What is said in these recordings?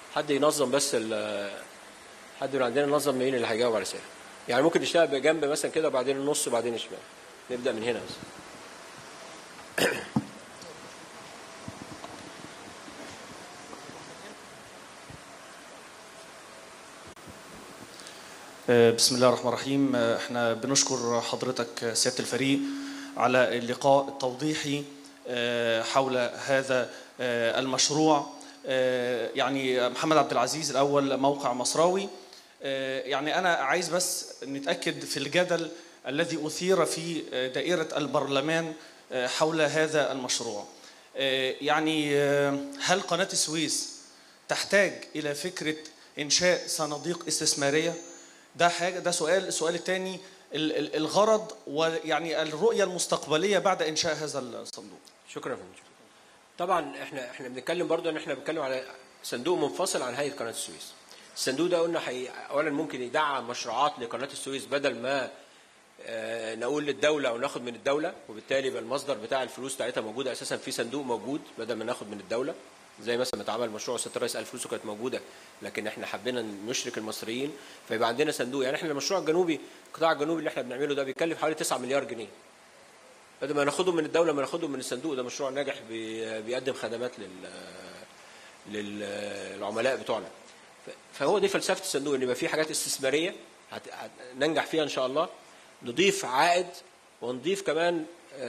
حد ينظم بس ال حد من عندنا ينظم مين اللي هيجاوب على الاسئله يعني ممكن نشتغل بجنب مثلا كده وبعدين النص وبعدين الشمال نبدا من هنا بس بسم الله الرحمن الرحيم احنا بنشكر حضرتك سيادة الفريق على اللقاء التوضيحي حول هذا المشروع يعني محمد عبد العزيز الأول موقع مصراوي يعني أنا عايز بس نتأكد في الجدل الذي أثير في دائرة البرلمان حول هذا المشروع يعني هل قناة السويس تحتاج إلى فكرة إنشاء صناديق استثمارية ده حاجة ده سؤال السؤال الثاني الغرض ويعني الرؤية المستقبلية بعد إنشاء هذا الصندوق شكرا فندم طبعا احنا احنا بنتكلم برضو ان احنا بنتكلم على صندوق منفصل عن هيئه قناه السويس الصندوق ده قلنا حي... اولا ممكن يدعم مشروعات لقناه السويس بدل ما اه نقول للدوله او ناخد من الدوله وبالتالي يبقى المصدر بتاع الفلوس بتاعتها موجوده اساسا في صندوق موجود بدل ما ناخد من الدوله زي مثلا ما اتعمل مشروع ست الرئيس قال فلوسه كانت موجوده لكن احنا حبينا نشرك المصريين فيبقى عندنا صندوق يعني احنا المشروع الجنوبي القطاع الجنوبي اللي احنا بنعمله ده بيكلف حوالي 9 مليار جنيه بدل ما ناخدهم من الدوله ما ناخدهم من الصندوق ده مشروع ناجح بيقدم خدمات لل للعملاء بتوعنا فهو دي فلسفه الصندوق ان يبقى في حاجات استثماريه ننجح فيها ان شاء الله نضيف عائد ونضيف كمان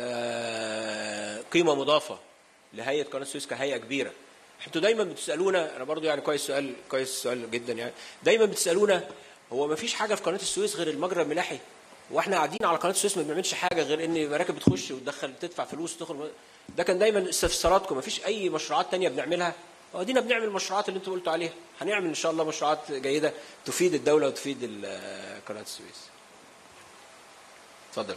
قيمه مضافه لهيئه قناه السويس كهيئه كبيره انتوا دايما بتسالونا انا برضو يعني كويس سؤال كويس سؤال جدا يعني دايما بتسالونا هو ما فيش حاجه في قناه السويس غير المجرى الملاحي واحنا قاعدين على قناه السويس ما بنعملش حاجه غير ان مراكب بتخش وتدخل تدفع فلوس وتخرج ده كان دايما استفساراتكم ما فيش اي مشروعات تانية بنعملها ادينا بنعمل المشروعات اللي انتوا قلتوا عليها هنعمل ان شاء الله مشروعات جيده تفيد الدوله وتفيد قناه السويس اتفضل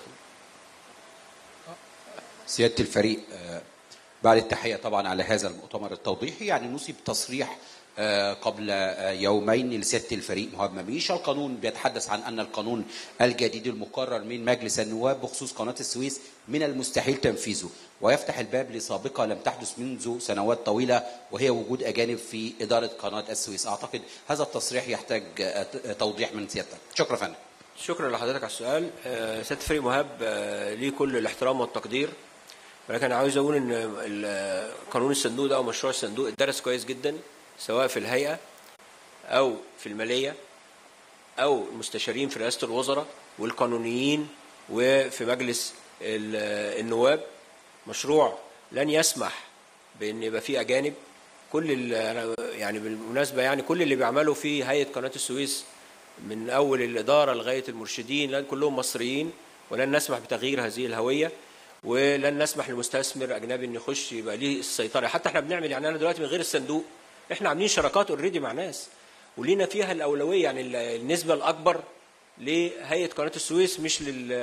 سياده الفريق بعد التحيه طبعا على هذا المؤتمر التوضيحي يعني نصب تصريح قبل يومين لسياده الفريق مهاب مميشة القانون بيتحدث عن ان القانون الجديد المقرر من مجلس النواب بخصوص قناه السويس من المستحيل تنفيذه ويفتح الباب لسابقه لم تحدث منذ سنوات طويله وهي وجود اجانب في اداره قناه السويس اعتقد هذا التصريح يحتاج توضيح من سيادتك شكرا فندم شكرا لحضرتك على السؤال سياده الفريق مهاب ليه كل الاحترام والتقدير ولكن انا عاوز اقول ان قانون الصندوق ده او مشروع الصندوق اتدرس كويس جدا سواء في الهيئه او في الماليه او المستشارين في رئاسه الوزراء والقانونيين وفي مجلس النواب مشروع لن يسمح بان يبقى فيه اجانب كل يعني بالمناسبه يعني كل اللي بيعملوا في هيئه قناه السويس من اول الاداره لغايه المرشدين لان كلهم مصريين ولن نسمح بتغيير هذه الهويه ولن نسمح لمستثمر اجنبي انه يخش يبقى ليه السيطره حتى احنا بنعمل يعني انا دلوقتي من غير الصندوق احنا عاملين شراكات اوريدي مع ناس ولينا فيها الاولويه يعني النسبه الاكبر لهيئه قناه السويس مش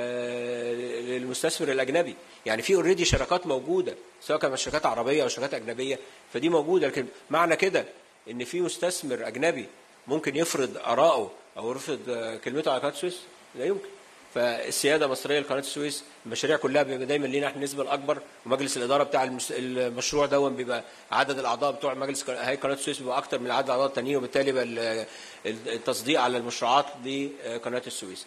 للمستثمر الاجنبي يعني في اوريدي شراكات موجوده سواء كانت شركات عربيه او شركات اجنبيه فدي موجوده لكن معنى كده ان في مستثمر اجنبي ممكن يفرض ارائه او يفرض كلمته على قناه السويس لا يمكن فالسياده المصريه لقناه السويس المشاريع كلها بيبقى دايما لينا احنا النسبه الاكبر ومجلس الاداره بتاع المشروع ده بيبقى عدد الاعضاء بتوع مجلس هيئه قناه السويس بيبقى اكتر من عدد الاعضاء التانيين وبالتالي يبقى التصديق على المشروعات لقناه السويس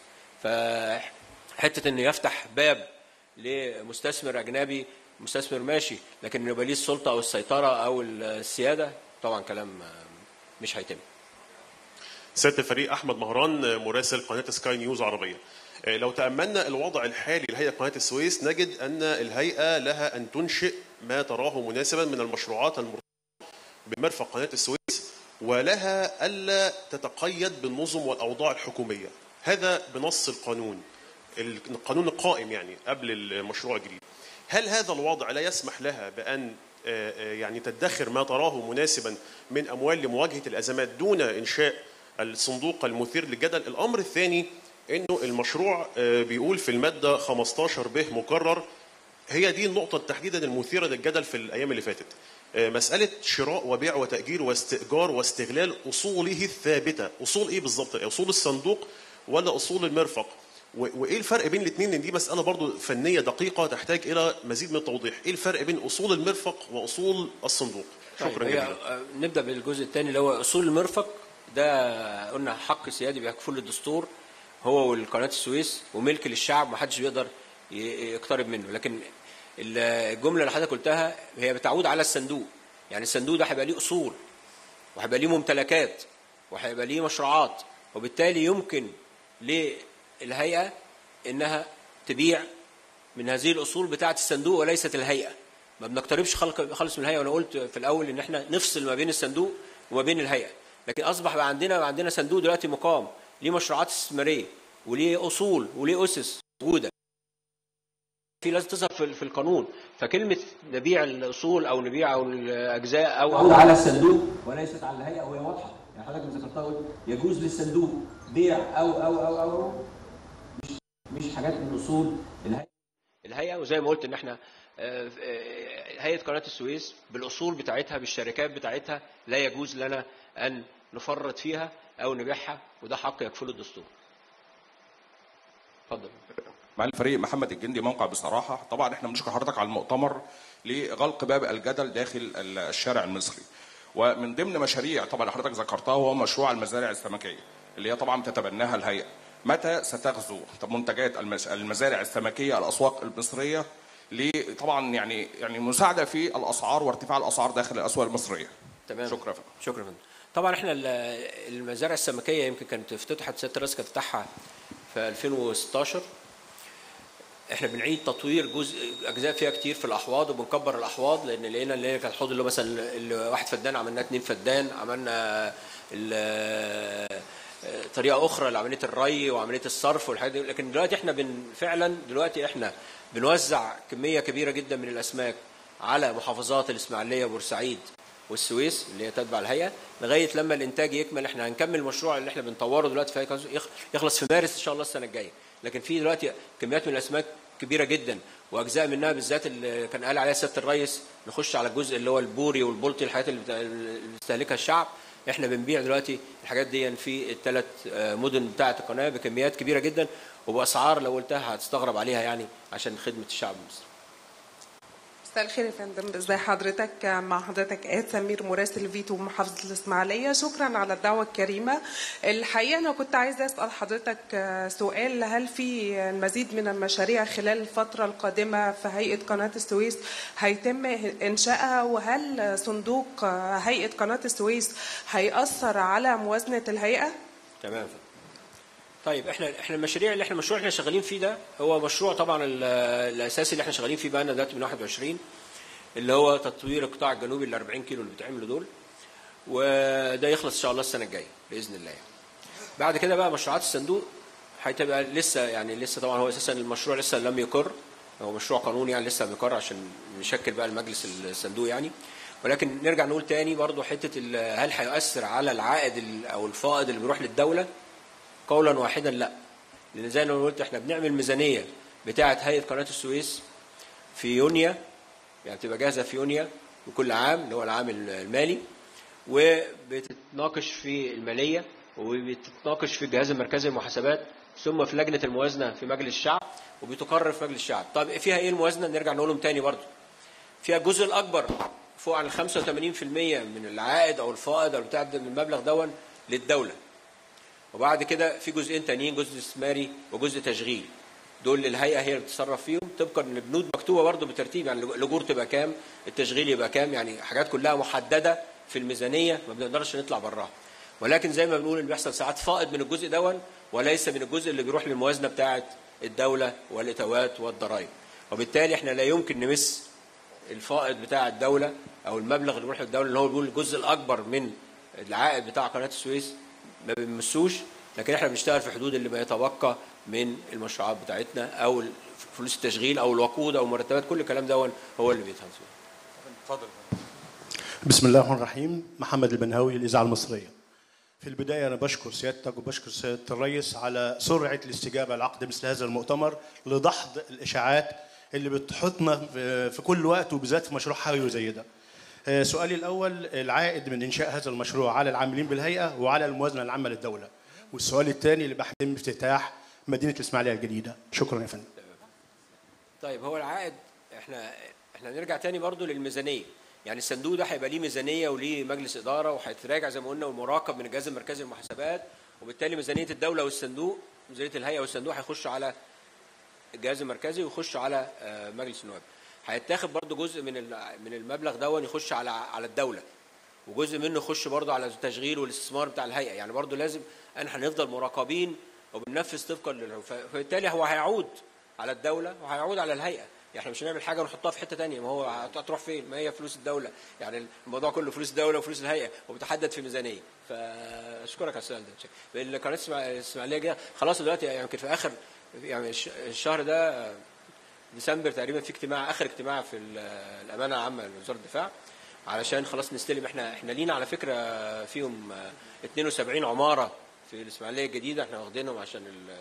فحته انه يفتح باب لمستثمر اجنبي مستثمر ماشي لكن يبقى ليه السلطه او السيطره او السياده طبعا كلام مش هيتم سياده الفريق احمد مهران مراسل قناه سكاي نيوز عربيه لو تأملنا الوضع الحالي لهيئة قناة السويس نجد أن الهيئة لها أن تنشئ ما تراه مناسبا من المشروعات المرتبطة بمرفق قناة السويس ولها ألا تتقيد بالنظم والأوضاع الحكومية هذا بنص القانون القانون القائم يعني قبل المشروع الجديد هل هذا الوضع لا يسمح لها بأن يعني تدخر ما تراه مناسبا من أموال لمواجهة الأزمات دون إنشاء الصندوق المثير للجدل الأمر الثاني انه المشروع بيقول في الماده 15 به مكرر هي دي النقطه تحديدا المثيره للجدل في الايام اللي فاتت مساله شراء وبيع وتاجير واستئجار واستغلال اصوله الثابته اصول ايه بالظبط اصول الصندوق ولا اصول المرفق و- وايه الفرق بين الاثنين لان دي مساله برضو فنيه دقيقه تحتاج الى مزيد من التوضيح ايه الفرق بين اصول المرفق واصول الصندوق شكرا طيب، هي- جزيلا آه، نبدا بالجزء الثاني اللي هو اصول المرفق ده قلنا حق سيادي بيكفل الدستور هو والقناه السويس وملك للشعب ما حدش بيقدر ي- يقترب منه لكن ال- الجمله اللي حضرتك قلتها هي بتعود على الصندوق يعني الصندوق ده هيبقى ليه اصول وهيبقى ليه ممتلكات وهيبقى ليه مشروعات وبالتالي يمكن للهيئه انها تبيع من هذه الاصول بتاعه الصندوق وليست الهيئه ما بنقتربش خلق خالص من الهيئه وانا قلت في الاول ان احنا نفصل ما بين الصندوق وما بين الهيئه لكن اصبح بقى عندنا بقى عندنا صندوق دلوقتي مقام ليه مشروعات استثماريه وليه اصول وليه اسس موجوده في لازم تظهر في في القانون فكلمه نبيع الاصول او نبيع او الاجزاء او تعود على الصندوق وليست على الهيئه وهي واضحه يعني حضرتك ذكرتها قلت يجوز للصندوق بيع او او او او مش مش حاجات من اصول الهيئه الهيئه وزي ما قلت ان احنا آه، آه، هيئه قناه السويس بالاصول بتاعتها بالشركات بتاعتها لا يجوز لنا ان نفرط فيها او نبيعها وده حق يكفله الدستور. اتفضل. مع الفريق محمد الجندي موقع بصراحة طبعا احنا بنشكر حضرتك على المؤتمر لغلق باب الجدل داخل الشارع المصري ومن ضمن مشاريع طبعا حضرتك ذكرتها هو مشروع المزارع السمكية اللي هي طبعا تتبناها الهيئة متى ستغزو طب منتجات المز- المزارع السمكية الأسواق المصرية ل- طبعا يعني يعني مساعدة في الأسعار وارتفاع الأسعار داخل الأسواق المصرية تمام شكرا فندم. شكرا فندم. طبعا احنا ال- المزارع السمكيه يمكن كانت افتتحت سياده الرئيس كانت افتتاحها في 2016 احنا بنعيد تطوير جزء اجزاء فيها كتير في الاحواض وبنكبر الاحواض لان لقينا اللي هي كانت الحوض اللي هو مثلا اللي واحد فدان عملناه اتنين فدان عملنا ال- طريقه اخرى لعمليه الري وعمليه الصرف والحاجات دي لكن دلوقتي احنا بن فعلا دلوقتي احنا بنوزع كميه كبيره جدا من الاسماك على محافظات الاسماعيليه وبورسعيد والسويس اللي هي تتبع الهيئه لغايه لما الانتاج يكمل احنا هنكمل المشروع اللي احنا بنطوره دلوقتي في هيئة يخ- يخلص في مارس ان شاء الله السنه الجايه لكن في دلوقتي كميات من الاسماك كبيره جدا واجزاء منها بالذات اللي كان قال عليها سياده الرئيس نخش على الجزء اللي هو البوري والبلطي الحاجات اللي بتا- اللي بيستهلكها الشعب احنا بنبيع دلوقتي الحاجات دي في الثلاث مدن بتاعه القناه بكميات كبيره جدا وباسعار لو قلتها هتستغرب عليها يعني عشان خدمه الشعب المصري مساء الخير يا فندم ازي حضرتك مع حضرتك اياد سمير مراسل فيتو محافظه الاسماعيليه شكرا على الدعوه الكريمه الحقيقه انا كنت عايزه اسال حضرتك سؤال هل في المزيد من المشاريع خلال الفتره القادمه في هيئه قناه السويس هيتم انشائها وهل صندوق هيئه قناه السويس هيأثر على موازنه الهيئه تمام طيب احنا احنا المشاريع اللي احنا المشروع اللي احنا شغالين فيه ده هو مشروع طبعا ال- الاساسي اللي احنا شغالين فيه بقالنا دلوقتي من 21 اللي هو تطوير القطاع الجنوبي ال 40 كيلو اللي بيتعملوا دول وده يخلص ان شاء الله السنه الجايه باذن الله يعني. بعد كده بقى مشروعات الصندوق هتبقى لسه يعني لسه طبعا هو اساسا المشروع لسه لم يقر هو مشروع قانوني يعني لسه بيقر عشان نشكل بقى المجلس الصندوق يعني ولكن نرجع نقول تاني برضو حته ال- هل هيؤثر على العائد ال- او الفائض اللي بيروح للدوله قولا واحدا لا لان زي ما قلت احنا بنعمل ميزانيه بتاعه هيئه قناه السويس في يونيو يعني بتبقى جاهزه في يونيو وكل عام اللي هو العام المالي وبتتناقش في الماليه وبتتناقش في الجهاز المركزي للمحاسبات ثم في لجنه الموازنه في مجلس الشعب وبتقرر في مجلس الشعب طب فيها ايه الموازنه نرجع نقولهم تاني برضو فيها الجزء الاكبر فوق عن 85% من العائد او الفائض او بتاع ده من المبلغ دون للدوله وبعد كده في جزئين تانيين جزء استثماري وجزء تشغيل دول الهيئه هي اللي بتتصرف فيهم طبقا لبنود مكتوبه برضه بالترتيب يعني الاجور تبقى كام التشغيل يبقى كام يعني حاجات كلها محدده في الميزانيه ما بنقدرش نطلع براها ولكن زي ما بنقول اللي بيحصل ساعات فائض من الجزء دون وليس من الجزء اللي بيروح للموازنه بتاعه الدوله والاتوات والضرائب وبالتالي احنا لا يمكن نمس الفائض بتاع الدوله او المبلغ اللي بيروح للدوله اللي هو بيقول الجزء الاكبر من العائد بتاع قناه السويس ما بنمسوش لكن احنا بنشتغل في حدود اللي ما يتبقى من المشروعات بتاعتنا او فلوس التشغيل او الوقود او المرتبات كل الكلام ده هو اللي بيتهز اتفضل بسم الله الرحمن الرحيم محمد البنهاوي الإذاعة المصرية في البداية أنا بشكر سيادتك وبشكر سيادة الرئيس على سرعة الاستجابة لعقد مثل هذا المؤتمر لدحض الإشاعات اللي بتحطنا في في كل وقت وبالذات في مشروع حيوي زي ده آه، سؤالي الأول العائد من إنشاء هذا المشروع على العاملين بالهيئة وعلى الموازنة العامة للدولة والسؤال الثاني اللي بيتم افتتاح مدينه الاسماعيليه الجديده شكرا يا فندم طيب هو العائد احنا احنا نرجع تاني برضو للميزانيه يعني الصندوق ده هيبقى ليه ميزانيه وليه مجلس اداره وهيتراجع زي ما قلنا ومراقب من الجهاز المركزي للمحاسبات وبالتالي ميزانيه الدوله والصندوق ميزانيه الهيئه والصندوق هيخش على الجهاز المركزي ويخش على آه، مجلس النواب هيتاخد برضو جزء من ال- من المبلغ دون يخش على على الدوله وجزء منه يخش برضو على التشغيل والاستثمار بتاع الهيئه يعني برضو لازم ان هنفضل مراقبين وبننفذ طبقا لل ف- فبالتالي هو هيعود على الدوله وهيعود على الهيئه يعني احنا مش هنعمل حاجه ونحطها في حته تانية ما هو هت- هتروح فين ما هي فلوس الدوله يعني الموضوع كله فلوس الدوله وفلوس الهيئه وبتحدد في ميزانيه فاشكرك على السؤال ده لان قناه الإسماع- الاسماعيليه جايه خلاص دلوقتي يعني يمكن في اخر يعني الش- الشهر ده ديسمبر تقريبا في اجتماع اخر اجتماع في ال- الامانه العامه لوزاره الدفاع علشان خلاص نستلم احنا احنا لينا على فكره فيهم آه، 72 عماره في الاسماعيليه الجديده احنا واخدينهم عشان ال-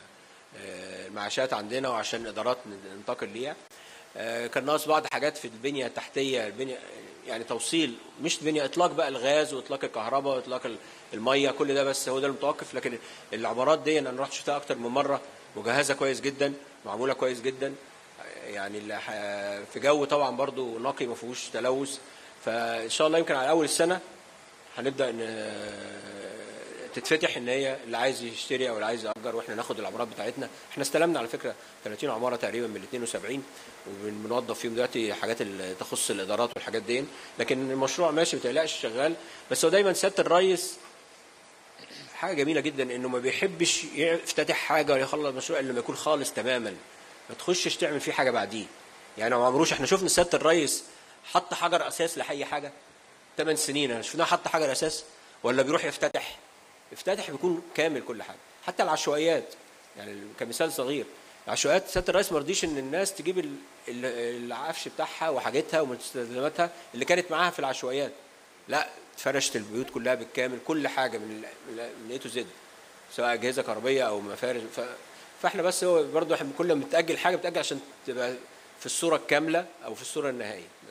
آه، المعاشات عندنا وعشان الادارات ننتقل ليها آه، كان ناقص بعض حاجات في البنيه التحتيه البنيه يعني توصيل مش بنيه اطلاق بقى الغاز واطلاق الكهرباء واطلاق ال- الميه كل ده بس هو ده المتوقف لكن العمارات دي انا رحت شفتها اكتر من مره مجهزه كويس جدا معموله كويس جدا يعني اللي ح- في جو طبعا برضو نقي ما فيهوش تلوث فان شاء الله يمكن على اول السنه هنبدا ن- تتفتح ان هي اللي عايز يشتري او اللي عايز ياجر واحنا ناخد العمارات بتاعتنا احنا استلمنا على فكره 30 عماره تقريبا من ال 72 وبنوظف فيهم دلوقتي حاجات اللي تخص الادارات والحاجات دي لكن المشروع ماشي ما تقلقش شغال بس هو دايما سياده الرئيس حاجه جميله جدا انه ما بيحبش يفتتح حاجه ولا يخلص مشروع الا لما يكون خالص تماما ما تخشش تعمل فيه حاجه بعديه يعني ما عمروش احنا شفنا سياده الرئيس حط حجر اساس لاي حاجه ثمان سنين انا شفناه حط حجر اساس ولا بيروح يفتتح يفتتح بيكون كامل كل حاجه حتى العشوائيات يعني كمثال صغير العشوائيات سياده الرئيس ما رضيش ان الناس تجيب ال- ال- العفش بتاعها وحاجتها ومستلزماتها اللي كانت معاها في العشوائيات لا فرشت البيوت كلها بالكامل كل حاجه من ال- من اي تو زد سواء اجهزه كهربيه او مفارش ف... فاحنا بس هو برضه احنا كل ما بتاجل حاجه بتاجل عشان تبقى في الصوره الكامله او في الصوره النهائيه بس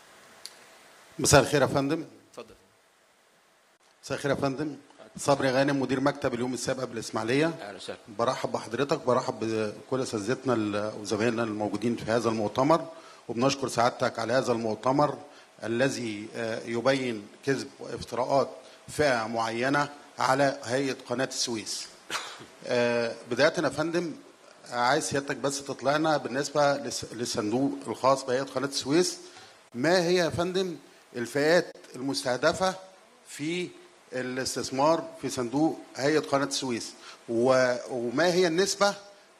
مساء الخير يا فندم اتفضل مساء الخير يا فندم صبري غانم مدير مكتب اليوم السابق بالاسماعيليه اهلا وسهلا برحب بحضرتك برحب بكل اساتذتنا ال- وزمايلنا الموجودين في هذا المؤتمر وبنشكر سعادتك على هذا المؤتمر الذي آه، يبين كذب وافتراءات فئه معينه على هيئه قناه السويس. آه، بدايه يا فندم آه، عايز سيادتك بس تطلعنا بالنسبه للس- للصندوق الخاص بهيئه قناه السويس ما هي يا فندم الفئات المستهدفه في الاستثمار في صندوق هيئه قناه السويس و- وما هي النسبه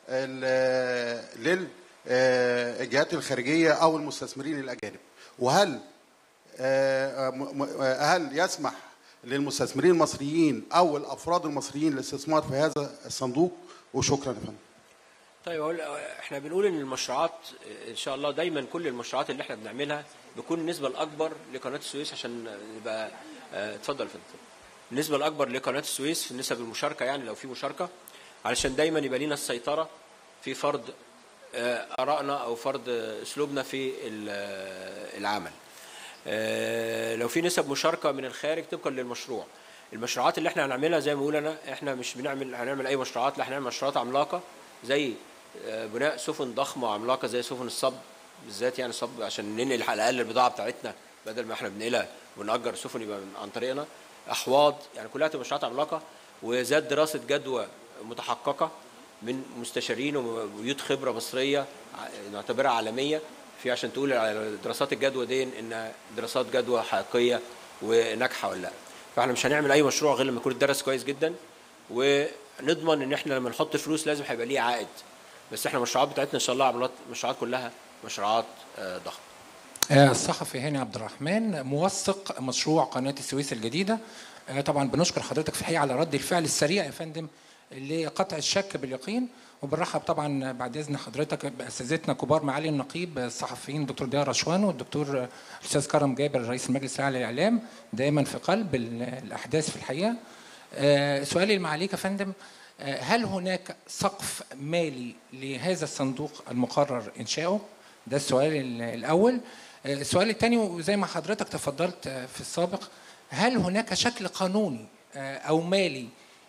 للجهات الخارجيه او المستثمرين الاجانب وهل آه، م- م- آه، هل يسمح للمستثمرين المصريين او الافراد المصريين الاستثمار في هذا الصندوق وشكرا يا فندم طيب أقول احنا بنقول ان المشروعات ان شاء الله دايما كل المشروعات اللي احنا بنعملها بيكون النسبه الاكبر لقناه السويس عشان يبقى اه، اتفضل يا فندم النسبه الاكبر لقناه السويس في نسب المشاركه يعني لو في مشاركه علشان دايما يبقى لينا السيطره في فرض اه، ارائنا او فرض اسلوبنا في ال- اه، العمل آه، لو في نسب مشاركه من الخارج طبقا للمشروع المشروعات اللي احنا هنعملها زي ما بقول انا احنا مش بنعمل هنعمل اي مشروعات لا هنعمل مشروعات عملاقه زي آه، بناء سفن ضخمه وعملاقه زي سفن الصب بالذات يعني صب عشان ننقل على الاقل البضاعه بتاعتنا بدل ما احنا بننقلها ونأجر سفن يبقى من- عن طريقنا احواض يعني كلها تبقى مشروعات عملاقه وذات دراسه جدوى متحققه من مستشارين وبيوت خبره مصريه ع- نعتبرها عالميه في عشان تقول على دراسات الجدوى دي ان دراسات جدوى حقيقيه وناجحه ولا لا فاحنا مش هنعمل اي مشروع غير لما يكون الدرس كويس جدا ونضمن ان احنا لما نحط فلوس لازم هيبقى ليه عائد بس احنا المشروعات بتاعتنا ان شاء الله عملات مشروعات كلها مشروعات آه، ضخمه آه، الصحفي هاني عبد الرحمن موثق مشروع قناة السويس الجديدة آه، طبعا بنشكر حضرتك في الحقيقة على رد الفعل السريع يا فندم لقطع الشك باليقين وبنرحب طبعا بعد اذن حضرتك باساتذتنا كبار معالي النقيب الصحفيين الدكتور ضياء رشوان والدكتور الاستاذ كرم جابر رئيس المجلس الاعلى للاعلام دائما في قلب ال- الاحداث في الحقيقه آه، سؤالي المعاليك يا فندم آه، هل هناك سقف مالي لهذا الصندوق المقرر انشاؤه ده السؤال ال- الاول آه، السؤال الثاني وزي ما حضرتك تفضلت آه، في السابق هل هناك شكل قانوني آه، او مالي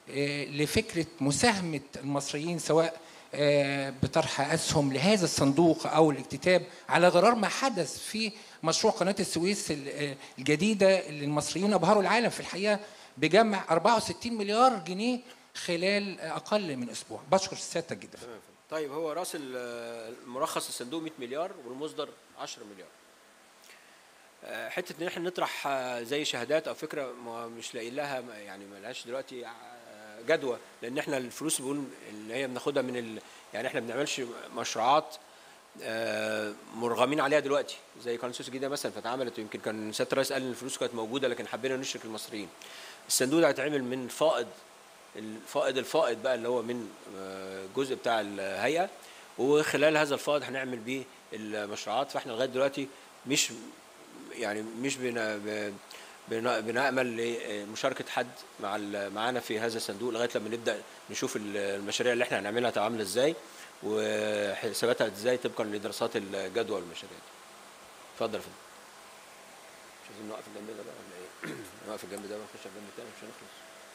آه، لفكره مساهمه المصريين سواء آه، بطرح اسهم لهذا الصندوق او الاكتتاب على غرار ما حدث في مشروع قناه السويس ال- آه، الجديده اللي المصريين ابهروا العالم في الحقيقه بجمع 64 مليار جنيه خلال اقل من اسبوع بشكر سيادتك جدا طيب هو راس ال- المرخص الصندوق 100 مليار والمصدر 10 مليار آه، حته ان احنا نطرح آه، زي شهادات او فكره ما مش لاقي لها يعني ما لهاش دلوقتي آه، جدوى لان احنا الفلوس بنقول اللي هي بناخدها من ال... يعني احنا ما بنعملش مشروعات آه، مرغمين عليها دلوقتي زي قناه السويس الجديده مثلا فاتعملت ويمكن كان سياده الرئيس قال ان الفلوس كانت موجوده لكن حبينا نشرك المصريين الصندوق ده هيتعمل من فائض الفائض الفائض بقى اللي هو من آه، جزء بتاع الهيئه وخلال هذا الفائض هنعمل بيه المشروعات فاحنا لغايه دلوقتي مش يعني مش بنا ب- بنا- بنأمل لمشاركة حد مع ال- معانا في هذا الصندوق لغاية لما نبدأ نشوف ال- المشاريع اللي احنا هنعملها تبقى عاملة ازاي وحساباتها ازاي طبقا لدراسات الجدوى والمشاريع دي. اتفضل يا فندم. مش عايزين نوقف الجنب ده بقى ولا ايه؟ نوقف الجنب ده ونخش على الجنب التاني مش هنخلص.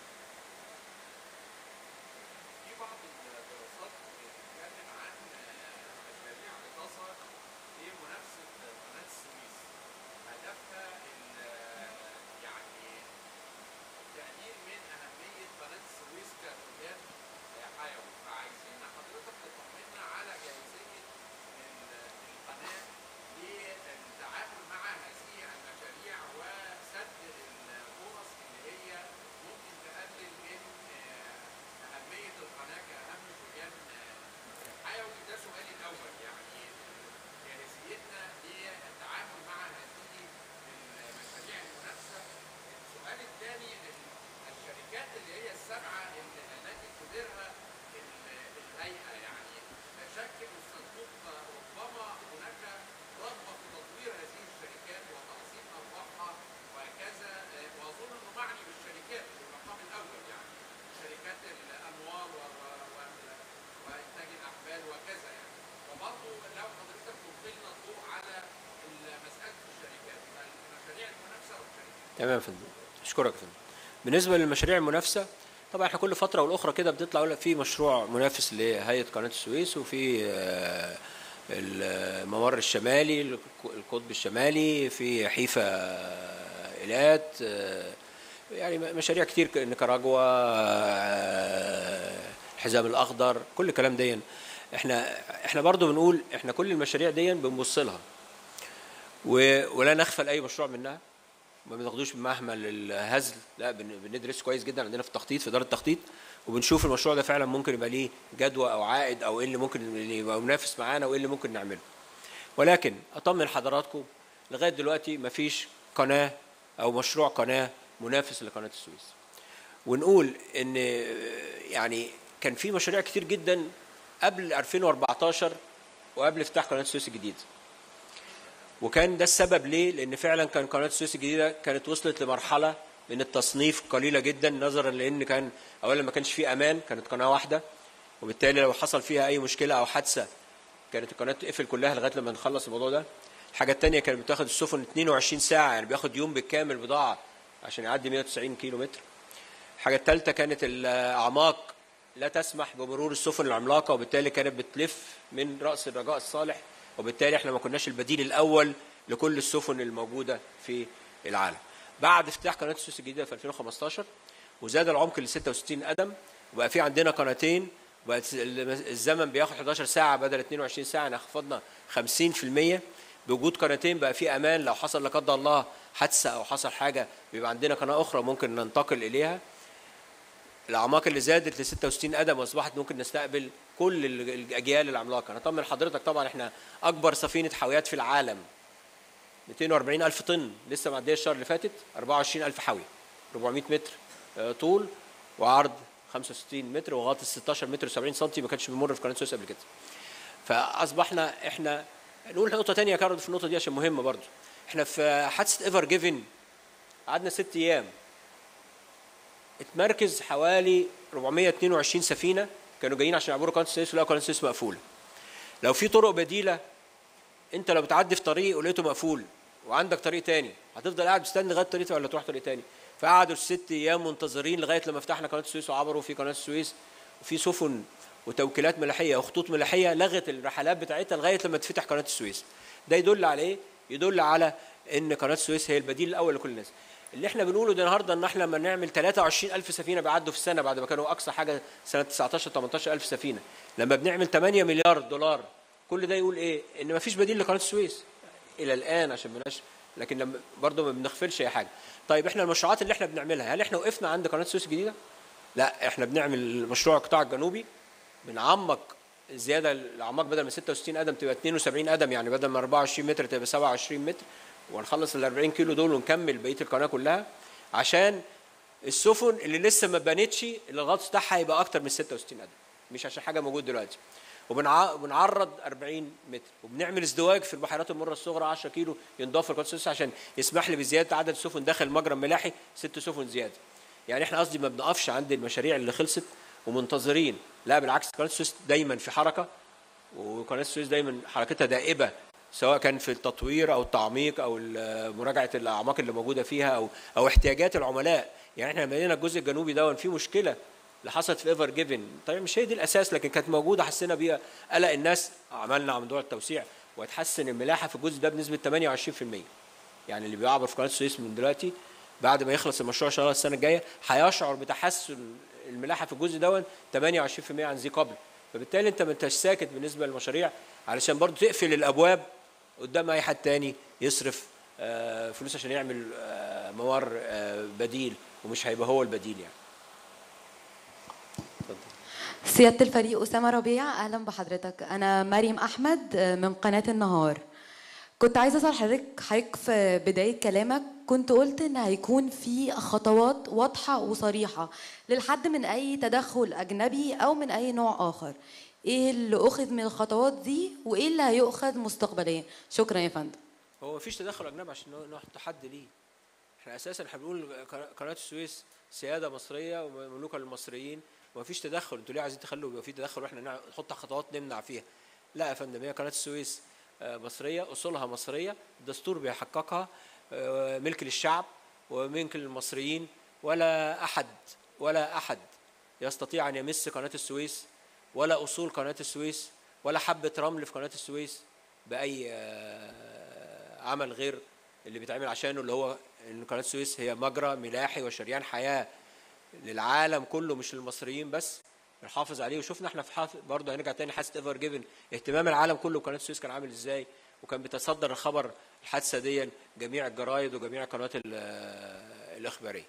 في بعض الدراسات بتتكلم عن مشاريع اقتصاد في منافسه قناه السويس هدفها ال- يعني التقليل من اهميه قناه السويس كاتجاه حيوي فعايزين حضرتك تطمنا على جاهزيه ال- القناه للتعامل مع هذه المشاريع وسد الفرص اللي هي ممكن تقلل من آه، أهمية القناة كأهم شريان آه، حيوي ده سؤالي الأول يعني جاهزيتنا للتعامل مع هذه المشاريع المنافسة السؤال الثاني الشركات اللي هي السبعة اللي التي تديرها ال- الهيئة يعني شكل الصندوق ربما هناك رغبة في تطوير هذه الشركات وتعظيم أرباحها وهكذا آه، وأظن أنه معني بالشركات في المقام الأول يعني شركات الأنوار وال- وال- وإنتاج الأحبال وكذا يعني وبرضه لو حضرتك تلقينا الضوء على مسألة الشركات المشاريع المنافسة والشركات تمام يا فندم اشكرك يا فندم بالنسبه للمشاريع المنافسه طبعا احنا كل فتره والاخرى كده بتطلع يقول لك في مشروع منافس لهيئه قناه السويس وفي آه، الممر الشمالي القطب الشمالي في حيفا آه، ايلات آه، يعني مشاريع كتير ك- نيكاراجوا آه، الحزام الاخضر كل الكلام دي احنا احنا برضو بنقول احنا كل المشاريع دي بنبص لها و- ولا نغفل اي مشروع منها ما بناخدوش بمهمل الهزل لا بن- بندرس كويس جدا عندنا في التخطيط في اداره التخطيط وبنشوف المشروع ده فعلا ممكن يبقى ليه جدوى او عائد او ايه اللي ممكن اللي يبقى منافس معانا وايه اللي ممكن نعمله ولكن اطمن حضراتكم لغايه دلوقتي ما فيش قناه او مشروع قناه منافس لقناه السويس ونقول ان يعني كان في مشاريع كتير جدا قبل 2014 وقبل افتتاح قناه السويس الجديده وكان ده السبب ليه؟ لأن فعلا كان قناة السويس الجديدة كانت وصلت لمرحلة من التصنيف قليلة جدا نظرا لأن كان أولا ما كانش فيه أمان كانت قناة واحدة وبالتالي لو حصل فيها أي مشكلة أو حادثة كانت القناة تقفل كلها لغاية لما نخلص الموضوع ده. الحاجة التانية كانت بتاخد السفن 22 ساعة يعني بياخد يوم بالكامل بضاعة عشان يعدي 190 كيلو متر. الحاجة الثالثة كانت الأعماق لا تسمح بمرور السفن العملاقة وبالتالي كانت بتلف من رأس الرجاء الصالح وبالتالي احنا ما كناش البديل الأول لكل السفن الموجودة في العالم. بعد افتتاح قناة السويس الجديدة في 2015 وزاد العمق ل 66 قدم وبقى في عندنا قناتين وبقت الزمن بياخد 11 ساعة بدل 22 ساعة يعني خفضنا 50% بوجود قناتين بقى في امان لو حصل لا قدر الله حادثه او حصل حاجه بيبقى عندنا قناه اخرى ممكن ننتقل اليها الاعماق اللي زادت ل 66 قدم واصبحت ممكن نستقبل كل ال- الاجيال العملاقه انا اطمن حضرتك طبعا احنا اكبر سفينه حاويات في العالم 240 الف طن لسه معديه الشهر اللي فاتت 24 الف حاويه 400 متر آه، طول وعرض 65 متر وغاطس 16 متر و70 سم ما كانش بيمر في قناه السويس قبل كده فاصبحنا احنا نقول نقطه تانية يا كارل في النقطه دي عشان مهمه برضو احنا في حادثه ايفر جيفن قعدنا ست ايام اتمركز حوالي 422 سفينه كانوا جايين عشان يعبروا قناه السويس ولقوا قناه السويس مقفوله لو في طرق بديله انت لو بتعدي في طريق ولقيته مقفول وعندك طريق تاني هتفضل قاعد مستني لغايه طريق ولا تروح طريق تاني فقعدوا الست ايام منتظرين لغايه لما فتحنا قناه السويس وعبروا في قناه السويس وفي سفن وتوكيلات ملاحيه وخطوط ملاحيه لغت الرحلات بتاعتها لغايه لما تفتح قناه السويس ده يدل على ايه يدل على ان قناه السويس هي البديل الاول لكل الناس اللي احنا بنقوله ده النهارده ان احنا لما نعمل 23000 سفينه بيعدوا في السنه بعد ما كانوا اقصى حاجه سنه 19 18000 سفينه لما بنعمل 8 مليار دولار كل ده يقول ايه ان ما فيش بديل لقناه السويس الى الان عشان بلاش لكن لما برضه ما بنغفلش اي حاجه طيب احنا المشروعات اللي احنا بنعملها هل احنا وقفنا عند قناه السويس الجديده لا احنا بنعمل مشروع القطاع الجنوبي بنعمق زياده الاعماق بدل من 66 قدم تبقى 72 قدم يعني بدل من 24 متر تبقى 27 متر ونخلص ال 40 كيلو دول ونكمل بقيه القناه كلها عشان السفن اللي لسه ما بنتش اللي الغطس بتاعها هيبقى اكتر من 66 قدم مش عشان حاجه موجود دلوقتي وبنعرض 40 متر وبنعمل ازدواج في البحيرات المره الصغرى 10 كيلو ينضاف لقناه السويس عشان يسمح لي بزياده عدد السفن داخل المجرى الملاحي ست سفن زياده يعني احنا قصدي ما بنقفش عند المشاريع اللي خلصت ومنتظرين لا بالعكس قناه السويس دايما في حركه وقناه السويس دايما حركتها دائبه سواء كان في التطوير او التعميق او مراجعه الاعماق اللي موجوده فيها او او احتياجات العملاء يعني احنا لما لقينا الجزء الجنوبي ده في مشكله اللي حصلت في ايفر جيفن طيب مش هي دي الاساس لكن كانت موجوده حسينا بيها قلق الناس عملنا موضوع التوسيع وتحسن الملاحه في الجزء ده بنسبه 28% يعني اللي بيعبر في قناه السويس من دلوقتي بعد ما يخلص المشروع ان شاء الله السنه الجايه هيشعر بتحسن الملاحه في الجزء ده 28% عن ذي قبل فبالتالي انت ما انتش ساكت بالنسبه للمشاريع علشان برضو تقفل الابواب قدام اي حد تاني يصرف فلوس عشان يعمل موار بديل ومش هيبقى هو البديل يعني سيادة الفريق أسامة ربيع أهلا بحضرتك أنا مريم أحمد من قناة النهار كنت عايزة أسأل حضرتك حضرتك في بداية كلامك كنت قلت إن هيكون في خطوات واضحة وصريحة للحد من أي تدخل أجنبي أو من أي نوع آخر إيه اللي أخذ من الخطوات دي وإيه اللي هيؤخذ مستقبليا شكرا يا فندم هو مفيش تدخل أجنبي عشان نحط حد ليه احنا أساسا احنا بنقول قناة السويس سيادة مصرية ومملوكة للمصريين ومفيش تدخل انتوا ليه عايزين تخلوا يبقى في تدخل واحنا نحط خطوات نمنع فيها لا يا فندم هي قناه السويس مصريه اصولها مصريه الدستور بيحققها ملك للشعب وملك للمصريين ولا احد ولا احد يستطيع ان يمس قناه السويس ولا اصول قناه السويس ولا حبه رمل في قناه السويس باي عمل غير اللي بيتعمل عشانه اللي هو ان قناه السويس هي مجرى ملاحي وشريان حياه للعالم كله مش للمصريين بس نحافظ عليه وشفنا احنا في حافظ برضه هنرجع تاني حادثه ايفر جيفن اهتمام العالم كله بقناه السويس كان عامل ازاي وكان بيتصدر الخبر الحادثه دي جميع الجرايد وجميع القنوات الاخباريه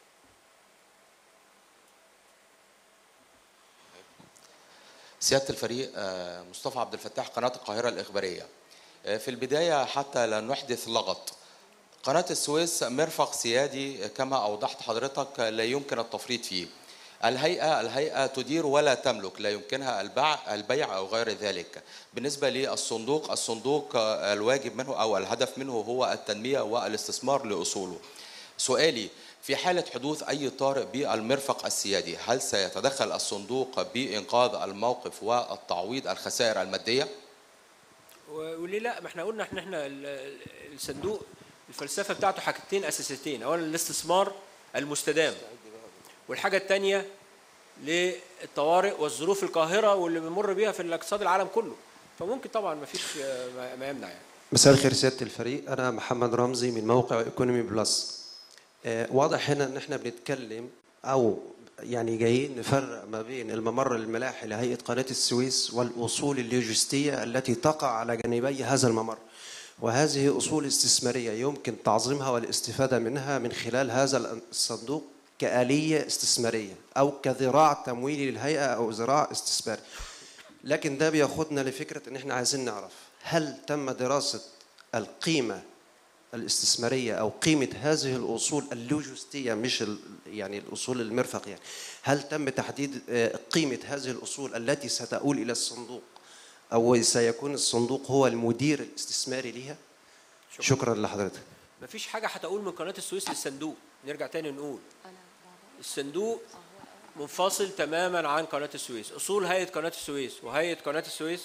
سياده الفريق مصطفى عبد الفتاح قناه القاهره الاخباريه في البدايه حتى لا نحدث لغط قناة السويس مرفق سيادي كما أوضحت حضرتك لا يمكن التفريط فيه الهيئة الهيئة تدير ولا تملك لا يمكنها البيع البيع أو غير ذلك بالنسبة للصندوق الصندوق الواجب منه أو الهدف منه هو التنمية والاستثمار لأصوله سؤالي في حالة حدوث أي طارئ بالمرفق السيادي هل سيتدخل الصندوق بإنقاذ الموقف والتعويض الخسائر المادية؟ وليه لا ما احنا قلنا احنا احنا الصندوق الفلسفه بتاعته حاجتين اساسيتين اولا الاستثمار المستدام والحاجه الثانيه للطوارئ والظروف القاهره واللي بنمر بيها في الاقتصاد العالم كله فممكن طبعا ما فيش ما يمنع يعني مساء الخير سياده الفريق انا محمد رمزي من موقع ايكونومي بلس آه واضح هنا ان احنا بنتكلم او يعني جايين نفرق ما بين الممر الملاحي لهيئه قناه السويس والاصول اللوجستيه التي تقع على جانبي هذا الممر وهذه أصول استثمارية يمكن تعظيمها والاستفادة منها من خلال هذا الصندوق كآلية استثمارية أو كذراع تمويلي للهيئة أو ذراع استثماري لكن ده بياخدنا لفكرة إن إحنا عايزين نعرف هل تم دراسة القيمة الاستثمارية أو قيمة هذه الأصول اللوجستية مش يعني الأصول المرفق يعني هل تم تحديد قيمة هذه الأصول التي ستؤول إلى الصندوق أو سيكون الصندوق هو المدير الاستثماري ليها شكرا, شكرا لحضرتك مفيش حاجة هتقول من قناة السويس للصندوق نرجع تاني نقول الصندوق منفصل تماما عن قناة السويس أصول هيئة قناة السويس وهيئة قناة السويس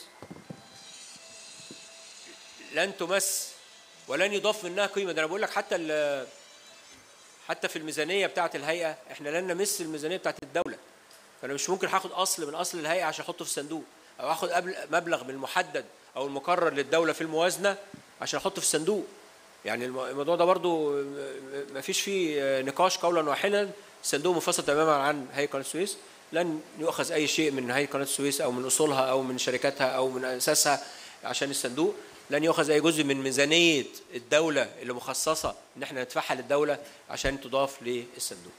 لن تمس ولن يضاف منها قيمة ده أنا بقول لك حتى حتى في الميزانيه بتاعه الهيئه احنا لن نمس الميزانيه بتاعه الدوله فانا مش ممكن هاخد اصل من اصل الهيئه عشان احطه في صندوق او اخد قبل مبلغ من المحدد او المقرر للدوله في الموازنه عشان احطه في الصندوق يعني الم- الموضوع ده برضو ما فيش فيه نقاش قولا واحدا الصندوق منفصل تماما عن هيئه قناه السويس لن يؤخذ اي شيء من هيئه قناه السويس او من اصولها او من شركاتها او من اساسها عشان الصندوق لن يؤخذ اي جزء من ميزانيه الدوله اللي مخصصه ان احنا ندفعها للدوله عشان تضاف للصندوق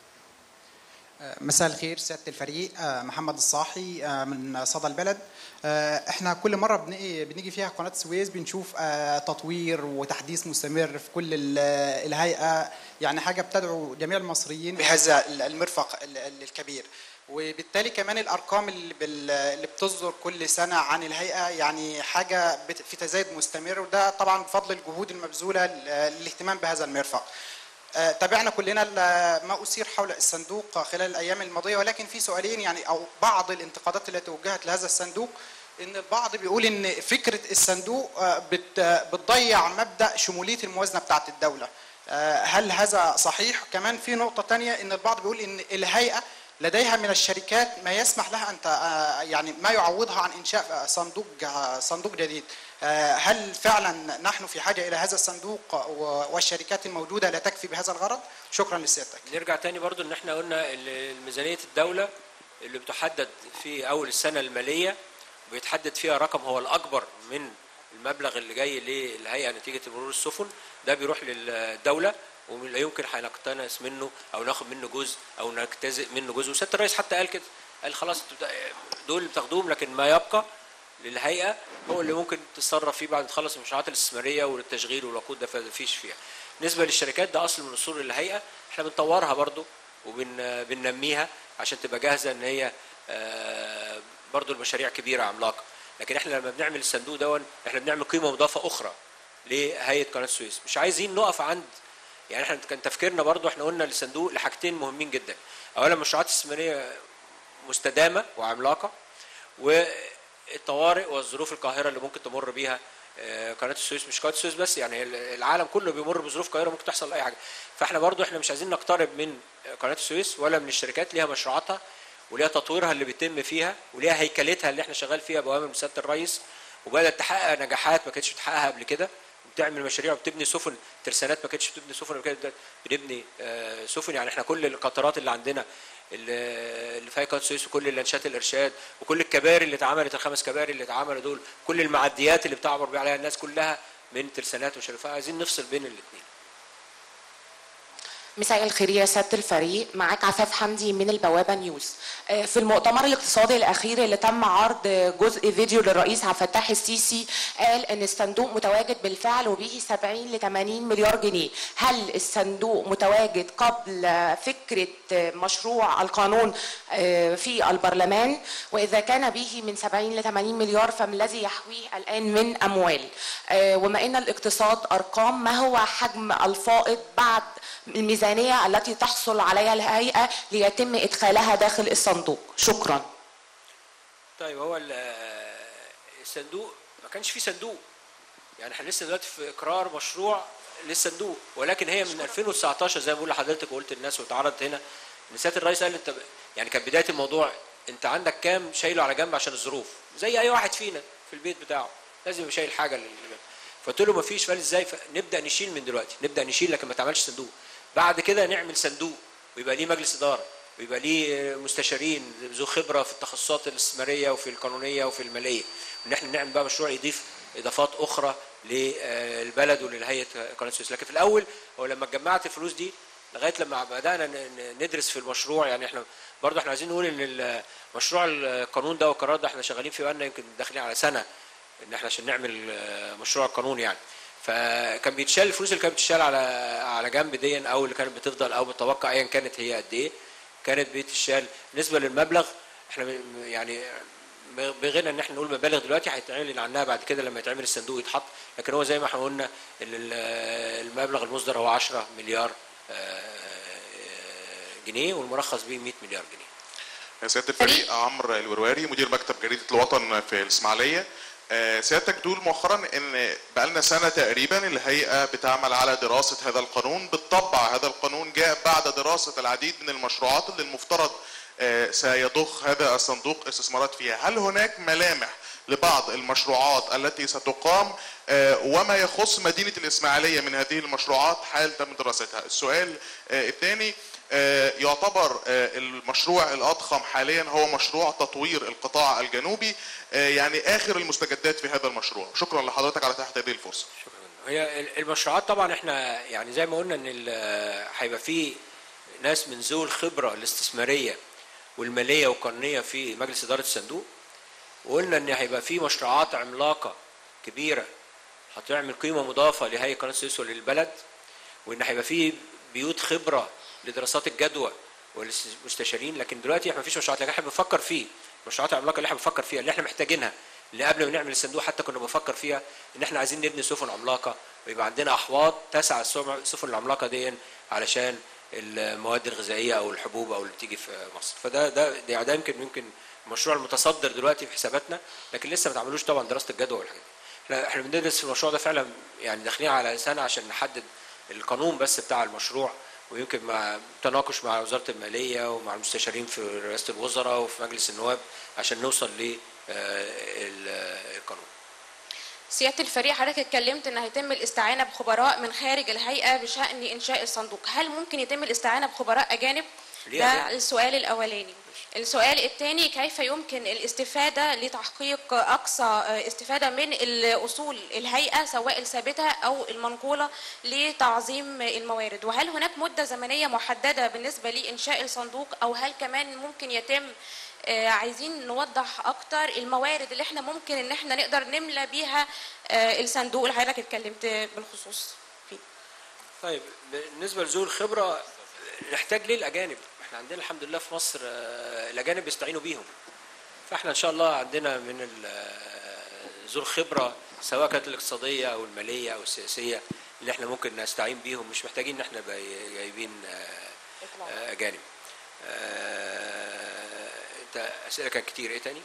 مساء الخير سياده الفريق آه، محمد الصاحي آه، من صدى البلد آه، احنا كل مره بنيجي بنيجي فيها قناه السويس بنشوف آه، تطوير وتحديث مستمر في كل ال- الهيئه يعني حاجه بتدعو جميع المصريين بهذا المرفق ال- ال- الكبير وبالتالي كمان الارقام اللي بال- اللي بتصدر كل سنه عن الهيئه يعني حاجه بت- في تزايد مستمر وده طبعا بفضل الجهود المبذوله ل- للاهتمام بهذا المرفق آه، تابعنا كلنا ال- ما أثير حول الصندوق خلال الأيام الماضية ولكن في سؤالين يعني أو بعض الانتقادات التي وجهت لهذا الصندوق إن البعض بيقول إن فكرة الصندوق آه، بت- بتضيع مبدأ شمولية الموازنة بتاعت الدولة آه، هل هذا صحيح؟ كمان في نقطة تانية إن البعض بيقول إن الهيئة لديها من الشركات ما يسمح لها أن ت- آه، يعني ما يعوضها عن إنشاء آه، صندوق آه، صندوق جديد آه، هل فعلا نحن في حاجة إلى هذا الصندوق و- والشركات الموجودة لا تكفي بهذا الغرض؟ شكرا لسيادتك نرجع تاني برضو ان احنا قلنا ال- ميزانيه الدوله اللي بتحدد في اول السنه الماليه بيتحدد فيها رقم هو الاكبر من المبلغ اللي جاي للهيئه نتيجه مرور السفن ده بيروح للدوله ولا يمكن هنقتنص منه او ناخد منه جزء او نجتزئ منه جزء وسياده الرئيس حتى قال كده قال خلاص انتوا بتا- دول اللي بتاخدوهم لكن ما يبقى للهيئه هو اللي ممكن تتصرف فيه بعد ما تخلص المشروعات الاستثماريه والتشغيل والوقود ده فيش فيها. بالنسبه للشركات ده اصل من اصول الهيئه احنا بنطورها برضو وبننميها عشان تبقى جاهزه ان هي آه، برضو المشاريع كبيره عملاقه لكن احنا لما بنعمل الصندوق دون احنا بنعمل قيمه مضافه اخرى لهيئه قناه السويس مش عايزين نقف عند يعني احنا كان تفكيرنا برضو احنا قلنا الصندوق لحاجتين مهمين جدا اولا مشروعات استثماريه مستدامه وعملاقه والطوارئ والظروف القاهره اللي ممكن تمر بيها آه، قناه السويس مش قناه السويس بس يعني هي العالم كله بيمر بظروف قاهره ممكن تحصل اي حاجه فاحنا برضو احنا مش عايزين نقترب من قناه السويس ولا من الشركات ليها مشروعاتها وليها تطويرها اللي بيتم فيها وليها هيكلتها اللي احنا شغال فيها باوامر من سياده الرئيس وبدات تحقق نجاحات ما كانتش بتحققها قبل كده بتعمل مشاريع وبتبني سفن ترسانات ما كانتش بتبني سفن قبل كده بنبني آه، سفن يعني احنا كل القطارات اللي عندنا اللي اللي في قناه السويس وكل لانشات الارشاد وكل الكباري اللي اتعملت الخمس كباري اللي اتعملوا دول كل المعديات اللي بتعبر بيها عليها الناس كلها من ترسانات وشرفاء عايزين نفصل بين الاثنين مساء الخير يا سياده الفريق معاك عفاف حمدي من البوابه نيوز آه، في المؤتمر الاقتصادي الاخير اللي تم عرض جزء فيديو للرئيس عبد الفتاح السيسي قال ان الصندوق متواجد بالفعل وبه 70 ل 80 مليار جنيه هل الصندوق متواجد قبل فكره مشروع القانون آه، في البرلمان واذا كان به من 70 ل 80 مليار فما الذي يحويه الان من اموال آه، وما ان الاقتصاد ارقام ما هو حجم الفائض بعد الميزانية التي تحصل عليها الهيئة ليتم إدخالها داخل الصندوق شكرا طيب هو ال- الصندوق ما كانش فيه صندوق يعني احنا لسه دلوقتي في اقرار مشروع للصندوق ولكن هي من 2019 زي ما بقول لحضرتك وقلت للناس واتعرضت هنا ان سياده الرئيس قال انت يعني كانت بدايه الموضوع انت عندك كام شايله على جنب عشان الظروف زي اي واحد فينا في البيت بتاعه لازم يبقى شايل حاجه لل- فقلت له ما فيش فقال ازاي نبدا نشيل من دلوقتي نبدا نشيل لكن ما تعملش صندوق بعد كده نعمل صندوق ويبقى ليه مجلس اداره ويبقى ليه مستشارين ذو خبره في التخصصات الاستثماريه وفي القانونيه وفي الماليه ان احنا نعمل بقى مشروع يضيف اضافات اخرى للبلد وللهيئه قناه السويس لكن في الاول هو لما جمعت الفلوس دي لغايه لما بدانا ن- ن- ندرس في المشروع يعني احنا برضه احنا عايزين نقول ان ال- مشروع القانون ده والقرار ده احنا شغالين فيه بقالنا يمكن داخلين على سنه ان احنا عشان نعمل آه، مشروع القانون يعني فكان بيتشال الفلوس اللي كانت بتشال على على جنب دي او اللي كانت بتفضل او بتتوقع ايا كانت هي قد ايه كانت بتشال بالنسبه للمبلغ احنا ب- يعني بغنى ان احنا نقول مبالغ دلوقتي هيتعلن عنها بعد كده لما يتعمل الصندوق يتحط لكن هو زي ما احنا قلنا ان ال- المبلغ المصدر هو 10 مليار آه، جنيه والمرخص به 100 مليار جنيه سياده الفريق عمرو الورواري مدير مكتب جريده الوطن في الاسماعيليه آه، سيادتك تقول مؤخرا ان بقالنا سنه تقريبا الهيئه بتعمل على دراسه هذا القانون بالطبع هذا القانون جاء بعد دراسه العديد من المشروعات اللي المفترض آه، سيضخ هذا الصندوق استثمارات فيها هل هناك ملامح لبعض المشروعات التي ستقام آه، وما يخص مدينه الاسماعيليه من هذه المشروعات حال تم دراستها السؤال آه، الثاني آه، يعتبر آه، المشروع الأضخم حاليا هو مشروع تطوير القطاع الجنوبي آه، يعني آخر المستجدات في هذا المشروع شكرا لحضرتك على تحت هذه الفرصة هي ال- المشروعات طبعا احنا يعني زي ما قلنا ان ال- هيبقى في ناس من ذوي الخبره الاستثماريه والماليه والقانونيه في مجلس اداره الصندوق وقلنا ان هيبقى في مشروعات عملاقه كبيره هتعمل قيمه مضافه لهيئه قناه السويس وللبلد وان هيبقى في بيوت خبره لدراسات الجدوى والمستشارين لكن دلوقتي احنا مفيش مشروعات لكن احنا بنفكر فيه المشروعات العملاقه اللي احنا بنفكر فيها اللي احنا محتاجينها اللي قبل ما نعمل الصندوق حتى كنا بنفكر فيها ان احنا عايزين نبني سفن عملاقه ويبقى عندنا احواض تسع السفن السفن العملاقه دي علشان المواد الغذائيه او الحبوب او اللي بتيجي في مصر فده ده ده, ده يمكن يمكن المشروع المتصدر دلوقتي في حساباتنا لكن لسه ما تعملوش طبعا دراسه الجدوى والحاجات دي احنا احنا بندرس في المشروع ده فعلا يعني داخلين على سنه عشان نحدد القانون بس بتاع المشروع ويمكن مع تناقش مع وزاره الماليه ومع المستشارين في رئاسه الوزراء وفي مجلس النواب عشان نوصل للقانون سياده الفريق حضرتك اتكلمت ان هيتم الاستعانه بخبراء من خارج الهيئه بشان انشاء الصندوق هل ممكن يتم الاستعانه بخبراء اجانب ليه ده أجانب؟ السؤال الاولاني السؤال الثاني كيف يمكن الاستفاده لتحقيق اقصى استفاده من الاصول الهيئه سواء الثابته او المنقوله لتعظيم الموارد وهل هناك مده زمنيه محدده بالنسبه لانشاء الصندوق او هل كمان ممكن يتم آه، عايزين نوضح اكتر الموارد اللي احنا ممكن ان احنا نقدر نملى بيها آه، الصندوق اللي حضرتك اتكلمت بالخصوص فيه طيب بالنسبه لذوي الخبره نحتاج ليه الاجانب؟ احنا عندنا الحمد لله في مصر آه، الاجانب بيستعينوا بيهم. فاحنا ان شاء الله عندنا من ال- آه، ذوي الخبره سواء كانت الاقتصاديه او الماليه او السياسيه اللي احنا ممكن نستعين بيهم مش محتاجين ان احنا نبقى جايبين آه، آه، اجانب. آه، انت اسئله كانت كتير ايه تاني؟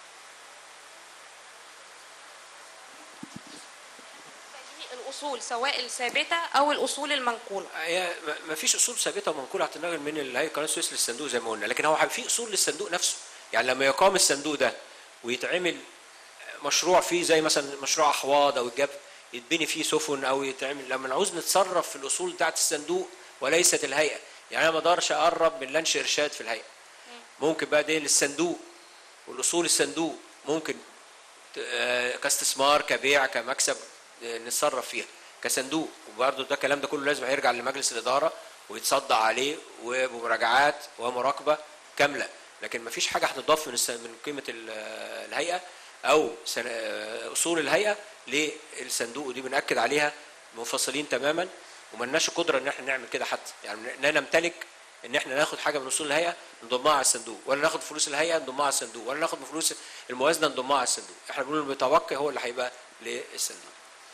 الاصول سواء الثابته او الاصول المنقوله هي ما فيش اصول ثابته ومنقوله هتنقل من الهيئه قناه السويس للصندوق زي ما قلنا لكن هو في اصول للصندوق نفسه يعني لما يقام الصندوق ده ويتعمل مشروع فيه زي مثلا مشروع احواض او الجبل يتبني فيه سفن او يتعمل لما نعوز نتصرف في الاصول بتاعت الصندوق وليست الهيئه يعني انا ما اقدرش اقرب من لانش ارشاد في الهيئه ممكن بقى دي للصندوق والاصول الصندوق ممكن ت- آه، كاستثمار كبيع كمكسب آه، نتصرف فيها كصندوق وبرضه ده الكلام ده كله لازم هيرجع لمجلس الاداره ويتصدى عليه وبمراجعات ومراقبه كامله لكن ما فيش حاجه هتضاف من الس- من قيمه ال- آه، الهيئه او سن- آه، اصول الهيئه للصندوق ودي بناكد عليها منفصلين تماما وملناش قدره ان احنا نعمل كده حتى يعني لا نمتلك ان احنا ناخد حاجه من اصول الهيئه نضمها على الصندوق ولا ناخد فلوس الهيئه نضمها على الصندوق ولا ناخد من فلوس الموازنه نضمها على الصندوق احنا بنقول المتوقع هو اللي هيبقى للصندوق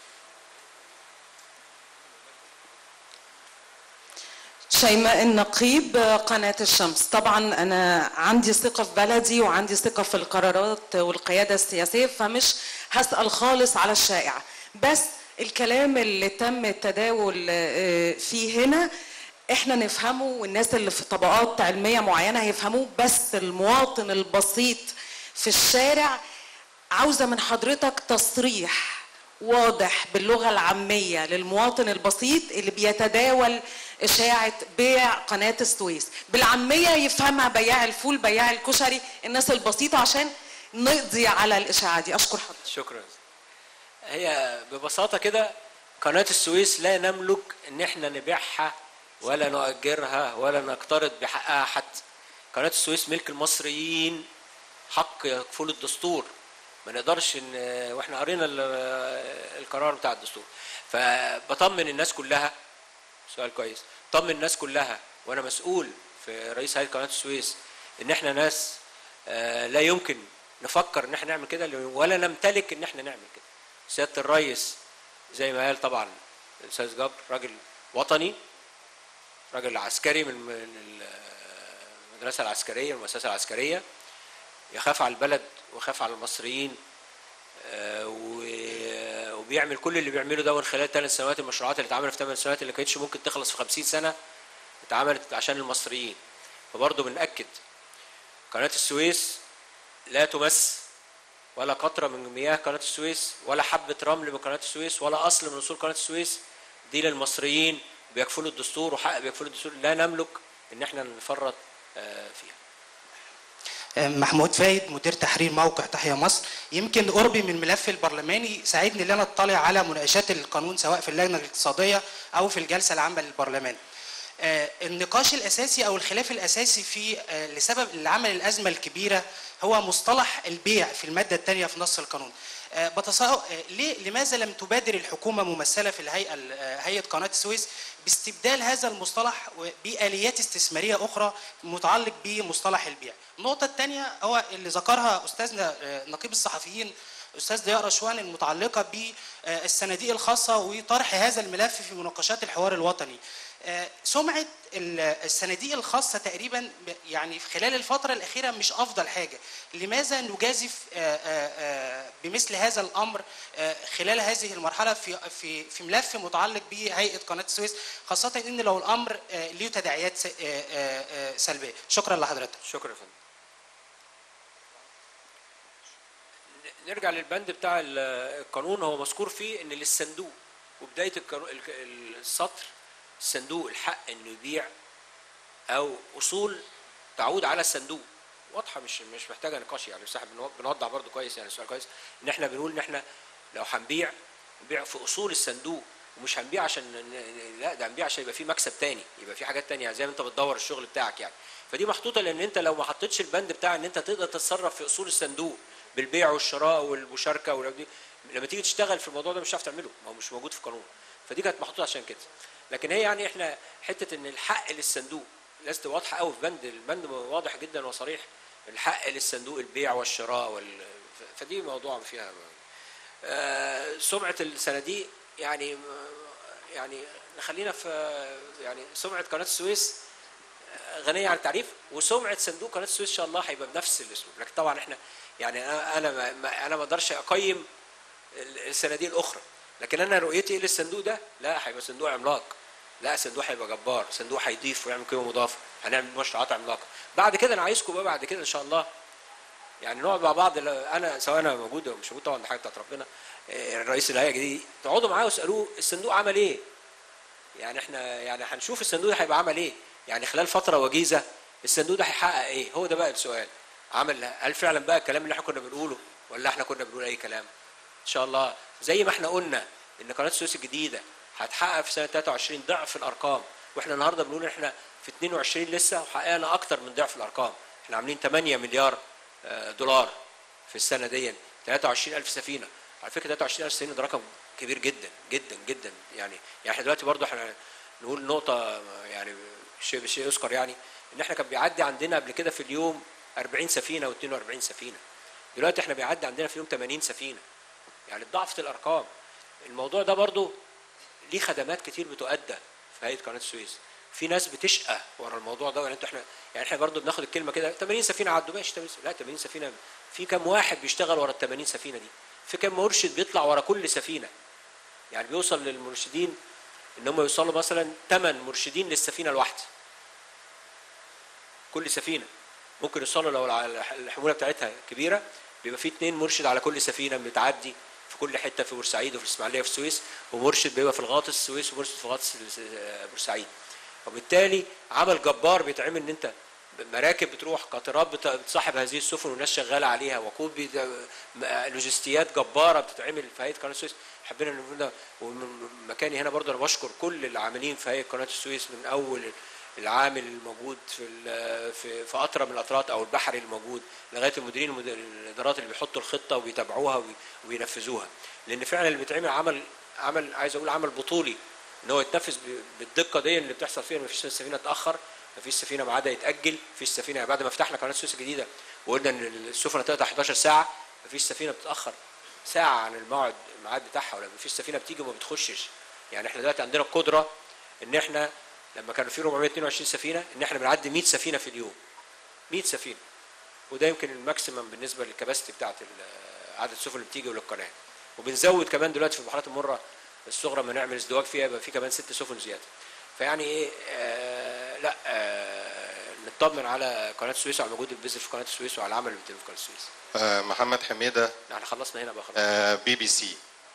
شيماء النقيب قناة الشمس طبعا أنا عندي ثقة في بلدي وعندي ثقة في القرارات والقيادة السياسية فمش هسأل خالص على الشائع بس الكلام اللي تم التداول آه، فيه هنا احنا نفهمه والناس اللي في طبقات علمية معينة هيفهموه بس المواطن البسيط في الشارع عاوزة من حضرتك تصريح واضح باللغة العامية للمواطن البسيط اللي بيتداول إشاعة بيع قناة السويس بالعامية يفهمها بياع الفول بياع الكشري الناس البسيطة عشان نقضي على الإشاعة دي أشكر حضرتك شكرا هي ببساطه كده قناه السويس لا نملك ان احنا نبيعها ولا نؤجرها ولا نقترض بحقها حتى قناه السويس ملك المصريين حق يكفل الدستور ما نقدرش ان واحنا قرينا ال- القرار بتاع الدستور فبطمن الناس كلها سؤال كويس طمن الناس كلها وانا مسؤول في رئيس هيئه قناه السويس ان احنا ناس آه، لا يمكن نفكر ان احنا نعمل كده ولا نمتلك ان احنا نعمل كده سياده الرئيس زي ما قال طبعا الاستاذ جبر راجل وطني راجل عسكري من من المدرسه العسكريه المؤسسه العسكريه يخاف على البلد ويخاف على المصريين آه، و- وبيعمل كل اللي بيعمله ده من خلال ثلاث سنوات المشروعات اللي اتعملت في ثمان سنوات اللي كانتش ممكن تخلص في 50 سنه اتعملت عشان المصريين فبرضه بنأكد قناه السويس لا تمس ولا قطره من مياه قناه السويس ولا حبه رمل من قناه السويس ولا اصل من اصول قناه السويس دي للمصريين بيكفلوا الدستور وحق بيكفلوا الدستور لا نملك ان احنا نفرط آه، فيها محمود فايد مدير تحرير موقع تحيا مصر يمكن قربي من الملف البرلماني ساعدني ان انا اطلع على مناقشات القانون سواء في اللجنه الاقتصاديه او في الجلسه العامه للبرلمان آه، النقاش الاساسي او الخلاف الاساسي في آه، لسبب اللي عمل الازمه الكبيره هو مصطلح البيع في الماده الثانيه في نص القانون آه، بتصور آه، ليه لماذا لم تبادر الحكومه ممثله في الهيئه آه، هيئه قناه السويس باستبدال هذا المصطلح باليات استثماريه اخرى متعلق بمصطلح البيع النقطه الثانيه هو اللي ذكرها استاذنا آه، نقيب الصحفيين استاذ ضياء رشوان المتعلقه بالصناديق الخاصه وطرح هذا الملف في مناقشات الحوار الوطني آه، سمعه ال- الصناديق الخاصه تقريبا ب- يعني في خلال الفتره الاخيره مش افضل حاجه لماذا نجازف آه، آه، آه، بمثل هذا الامر آه، خلال هذه المرحله في في في ملف متعلق بهيئه قناه السويس خاصه ان لو الامر آه، له تداعيات س- آه، آه، آه، سلبيه شكرا لحضرتك شكرا يا فندم نرجع للبند بتاع ال- القانون هو مذكور فيه ان للصندوق وبدايه القانون- ال- السطر الصندوق الحق انه يبيع او اصول تعود على الصندوق واضحه مش مش محتاجه نقاش يعني بس احنا بنو- بنوضح برضو كويس يعني السؤال كويس ان احنا بنقول ان احنا لو هنبيع نبيع في اصول الصندوق ومش هنبيع عشان ن- ن- لا ده هنبيع عشان يبقى في مكسب تاني يبقى في حاجات تانية زي ما انت بتدور الشغل بتاعك يعني فدي محطوطه لان انت لو ما حطيتش البند بتاع ان انت تقدر تتصرف في اصول الصندوق بالبيع والشراء والمشاركه ولو دي لما تيجي تشتغل في الموضوع ده مش هتعرف تعمله ما هو مش موجود في القانون فدي كانت محطوطه عشان كده لكن هي يعني احنا حته ان الحق للصندوق لازم تبقى واضحه قوي في بند البند واضح جدا وصريح الحق للصندوق البيع والشراء وال... ف- فدي موضوع فيها آه، سمعه الصناديق يعني يعني خلينا في يعني سمعه قناه السويس غنيه عن التعريف وسمعه صندوق قناه السويس ان شاء الله هيبقى بنفس الاسلوب لكن طبعا احنا يعني انا انا ما- ما انا ما اقدرش اقيم الصناديق الاخرى لكن انا رؤيتي ايه للصندوق ده لا هيبقى صندوق عملاق لا صندوق هيبقى جبار صندوق هيضيف ويعمل قيمه مضافه هنعمل مشروعات عملاقه بعد كده انا عايزكم بقى بعد كده ان شاء الله يعني نقعد مع بعض لو انا سواء انا موجود او مش موجود طبعا دي حاجه بتاعت ربنا إيه، الرئيس الهيئه الجديد تقعدوا معاه واسالوه الصندوق عمل ايه؟ يعني احنا يعني هنشوف الصندوق ده هيبقى عمل ايه؟ يعني خلال فتره وجيزه الصندوق ده هيحقق ايه؟ هو ده بقى السؤال. عمل هل فعلا بقى الكلام اللي احنا كنا بنقوله ولا احنا كنا بنقول اي كلام؟ ان شاء الله زي ما احنا قلنا ان قناه السويس الجديده هتحقق في سنه 23 ضعف الارقام واحنا النهارده بنقول احنا في 22 لسه وحققنا اكتر من ضعف الارقام احنا عاملين 8 مليار آه، دولار في السنه دي 23000 سفينه على فكره 23000 سفينه ده رقم كبير جدا جدا جدا يعني يعني احنا دلوقتي برضو احنا نقول نقطه يعني شيء بشيء يذكر يعني ان احنا كان بيعدي عندنا قبل كده في اليوم 40 سفينه و42 سفينه دلوقتي احنا بيعدي عندنا في اليوم 80 سفينه يعني ضعفت الارقام الموضوع ده برضو ليه خدمات كتير بتؤدى في هيئه قناه السويس في ناس بتشقى ورا الموضوع ده يعني انتوا احنا يعني احنا برضو بناخد الكلمه كده 80 سفينه عدوا ماشي 80 لا 80 سفينه في كام واحد بيشتغل ورا ال 80 سفينه دي في كام مرشد بيطلع ورا كل سفينه يعني بيوصل للمرشدين ان هم يوصلوا مثلا 8 مرشدين للسفينه الواحده كل سفينه ممكن يوصلوا لو الع- الحموله بتاعتها كبيره بيبقى في اثنين مرشد على كل سفينه بتعدي في كل حته في بورسعيد وفي الاسماعيليه وفي السويس ومرشد بيبقى في الغاطس السويس ومرشد في غاطس ال- بورسعيد وبالتالي عمل جبار بيتعمل ان انت مراكب بتروح قطارات بت- بتصاحب هذه السفن والناس شغاله عليها وقود بيت- م- لوجستيات جباره بتتعمل في هيئه قناه السويس حبينا نقول ده ومن مكاني هنا برضه انا بشكر كل العاملين في هيئه قناه السويس من اول العامل الموجود في ال- في في قطره من القطرات او البحري الموجود لغايه المديرين المد- الادارات اللي بيحطوا الخطه وبيتابعوها وبي- وبينفذوها لان فعلا اللي بيتعمل عمل عمل عايز اقول عمل بطولي ان هو يتنفذ ب- بالدقه دي اللي بتحصل فيها ما فيش سفينه تاخر ما فيش سفينه ميعادها يتاجل ما فيش سفينه بعد ما فتحنا قناه السويس الجديده وقلنا ان السفن هتقطع 11 ساعه ما فيش سفينه بتتاخر ساعه عن الموعد الميعاد بتاعها ولا ما فيش سفينه بتيجي وما بتخشش يعني احنا دلوقتي عندنا القدره ان احنا لما كانوا في 422 سفينه ان احنا بنعدي 100 سفينه في اليوم 100 سفينه وده يمكن الماكسيمم بالنسبه للكباستي بتاعت ال- عدد السفن اللي بتيجي للقناه وبنزود كمان دلوقتي في البحيرات المره الصغرى ما نعمل ازدواج فيها يبقى في كمان ست سفن زياده فيعني ايه آه لا آه نطمن على قناه السويس وعلى وجود البذر في قناه السويس وعلى العمل اللي بيتم في قناه السويس آه، محمد حميده احنا خلصنا هنا بقى خلاص آه، بي بي سي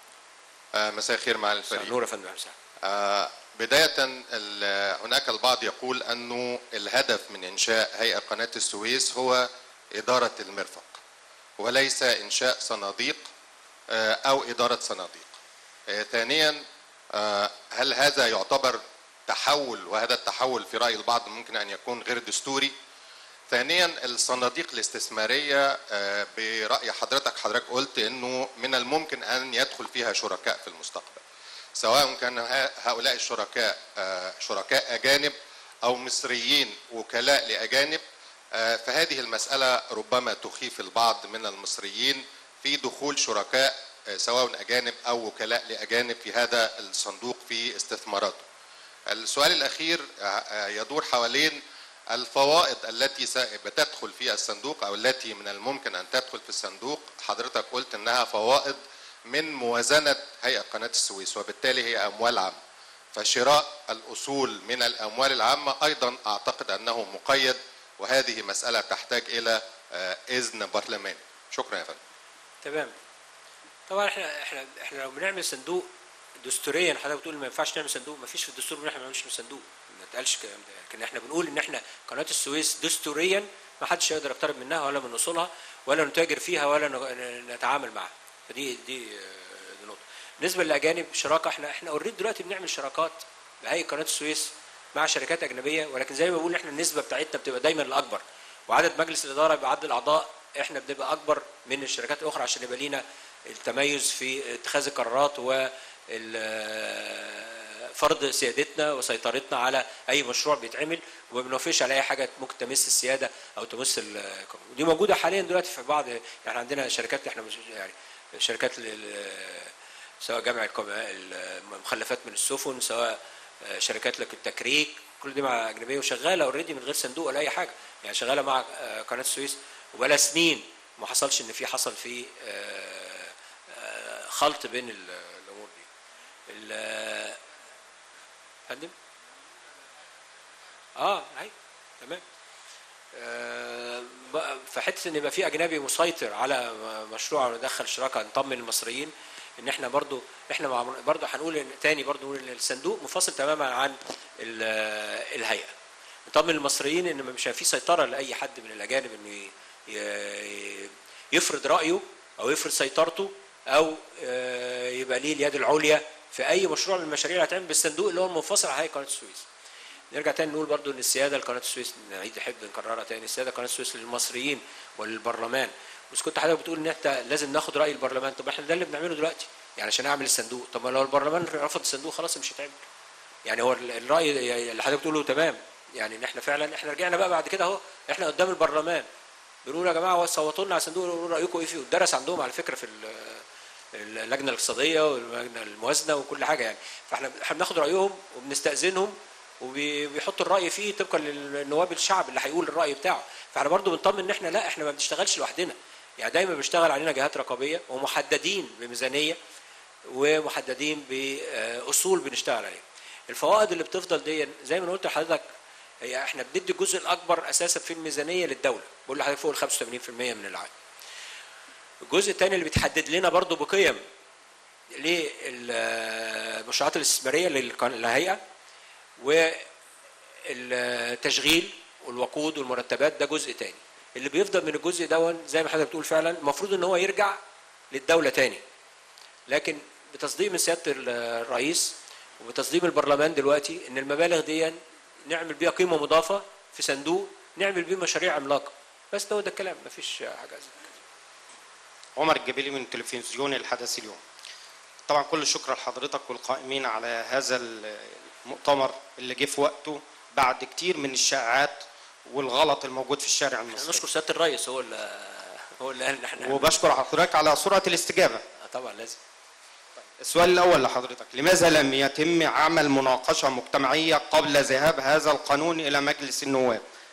آه، مساء الخير مع الفريق نور يا فندم أهلا وسهلا. آه، بداية ال- هناك البعض يقول أنه الهدف من إنشاء هيئة قناة السويس هو إدارة المرفق وليس إنشاء صناديق آه، أو إدارة صناديق آه، ثانيا آه، هل هذا يعتبر تحول وهذا التحول في رأي البعض ممكن أن يكون غير دستوري ثانيا الصناديق الاستثمارية آه، برأي حضرتك حضرتك قلت أنه من الممكن أن يدخل فيها شركاء في المستقبل سواء كان ه- هؤلاء الشركاء آه، شركاء أجانب أو مصريين وكلاء لأجانب آه، فهذه المسألة ربما تخيف البعض من المصريين في دخول شركاء آه، سواء أجانب أو وكلاء لأجانب في هذا الصندوق في استثماراته السؤال الأخير آه، آه، يدور حوالين الفوائد التي س- بتدخل في الصندوق أو التي من الممكن أن تدخل في الصندوق حضرتك قلت أنها فوائد من موازنة هيئة قناة السويس وبالتالي هي أموال عامة فشراء الأصول من الأموال العامة أيضا أعتقد أنه مقيد وهذه مسألة تحتاج إلى آه، إذن برلماني شكرا يا فندم تمام طبعا احنا احنا احنا لو بنعمل صندوق دستوريا حضرتك بتقول ما ينفعش نعمل صندوق ما فيش في الدستور ان احنا ما نعملش صندوق ما اتقالش الكلام ده لكن احنا بنقول ان احنا قناه السويس دستوريا ما حدش يقدر يقترب منها ولا من اصولها ولا نتاجر فيها ولا ن- نتعامل معها فدي دي آه، دي نقطه بالنسبه للاجانب شراكه احنا احنا اوريدي دلوقتي بنعمل شراكات بهيئه قناه السويس مع شركات اجنبيه ولكن زي ما بقول احنا النسبه بتاعتنا بتبقى دايما الاكبر وعدد مجلس الاداره بعدد الاعضاء احنا بنبقى اكبر من الشركات الاخرى عشان يبقى لينا التميز في اتخاذ القرارات و فرض سيادتنا وسيطرتنا على اي مشروع بيتعمل وما بنوافقش على اي حاجه ممكن تمس السياده او تمس القانون ودي موجوده حاليا دلوقتي في بعض يعني عندنا شركات احنا مش يعني شركات لل- سواء جمع الكم- المخلفات من السفن سواء شركات لك التكريك كل دي مع اجنبيه وشغاله اوريدي من غير صندوق ولا اي حاجه يعني شغاله مع آه، قناه السويس وبقالها سنين ما حصلش ان في حصل في آه، آه، خلط بين ال- الامور دي ال- فندم اه ايوه تمام آه، بقى- فحته ان يبقى في اجنبي مسيطر على مشروع وندخل شراكه نطمن المصريين ان احنا برضو احنا مع برضو هنقول إن تاني برضو نقول ان الصندوق منفصل تماما عن ال- الهيئه نطمن المصريين ان مش في سيطره لاي حد من الاجانب انه ي- ي- يفرض رايه او يفرض سيطرته او آه، يبقى ليه اليد العليا في اي مشروع من المشاريع اللي هتعمل بالصندوق اللي هو المنفصل عن هيئه قناه السويس نرجع تاني نقول برضو ان السياده لقناه السويس نعيد نحب نكررها تاني السياده قناه السويس للمصريين وللبرلمان بس كنت حضرتك بتقول ان انت لازم ناخد راي البرلمان طب احنا ده اللي بنعمله دلوقتي يعني عشان اعمل الصندوق طب ما لو البرلمان رفض الصندوق خلاص مش هيتعمل يعني هو ال- الراي اللي حضرتك بتقوله تمام يعني ان احنا فعلا احنا رجعنا بقى بعد كده اهو احنا قدام البرلمان بنقول يا جماعه صوتوا لنا على الصندوق قولوا رايكم ايه فيه ودرس عندهم على فكره في ال- اللجنه الاقتصاديه واللجنه الموازنه وكل حاجه يعني فاحنا احنا بناخد رايهم وبنستاذنهم وبيحطوا الراي فيه طبقا للنواب الشعب اللي هيقول الراي بتاعه فاحنا برضو بنطمن ان احنا لا احنا ما بنشتغلش لوحدنا يعني دايما بيشتغل علينا جهات رقابيه ومحددين بميزانيه ومحددين باصول بنشتغل عليها الفوائد اللي بتفضل دي زي ما أنا قلت لحضرتك هي احنا بندي الجزء الاكبر اساسا في الميزانيه للدوله بقول لحضرتك فوق ال 85% من العائد الجزء الثاني اللي بيتحدد لنا برضو بقيم للمشروعات الاستثماريه للقن- للهيئه والتشغيل والوقود والمرتبات ده جزء تاني اللي بيفضل من الجزء ده زي ما حضرتك بتقول فعلا المفروض ان هو يرجع للدوله تاني لكن بتصديق من سياده الرئيس وبتصديق البرلمان دلوقتي ان المبالغ دي نعمل بيها قيمه مضافه في صندوق نعمل بيه مشاريع عملاقه بس ده هو ده الكلام مفيش حاجه زي عمر الجبيلي من تلفزيون الحدث اليوم طبعا كل الشكر لحضرتك والقائمين على هذا المؤتمر اللي جه في وقته بعد كتير من الشائعات والغلط الموجود في الشارع المصري نشكر سياده الرئيس هو اللي هو اللي قال ان احنا وبشكر حضرتك على سرعة الاستجابة آه طبعا لازم السؤال الأول لحضرتك لماذا لم يتم عمل مناقشة مجتمعية قبل ذهاب هذا القانون إلى مجلس النواب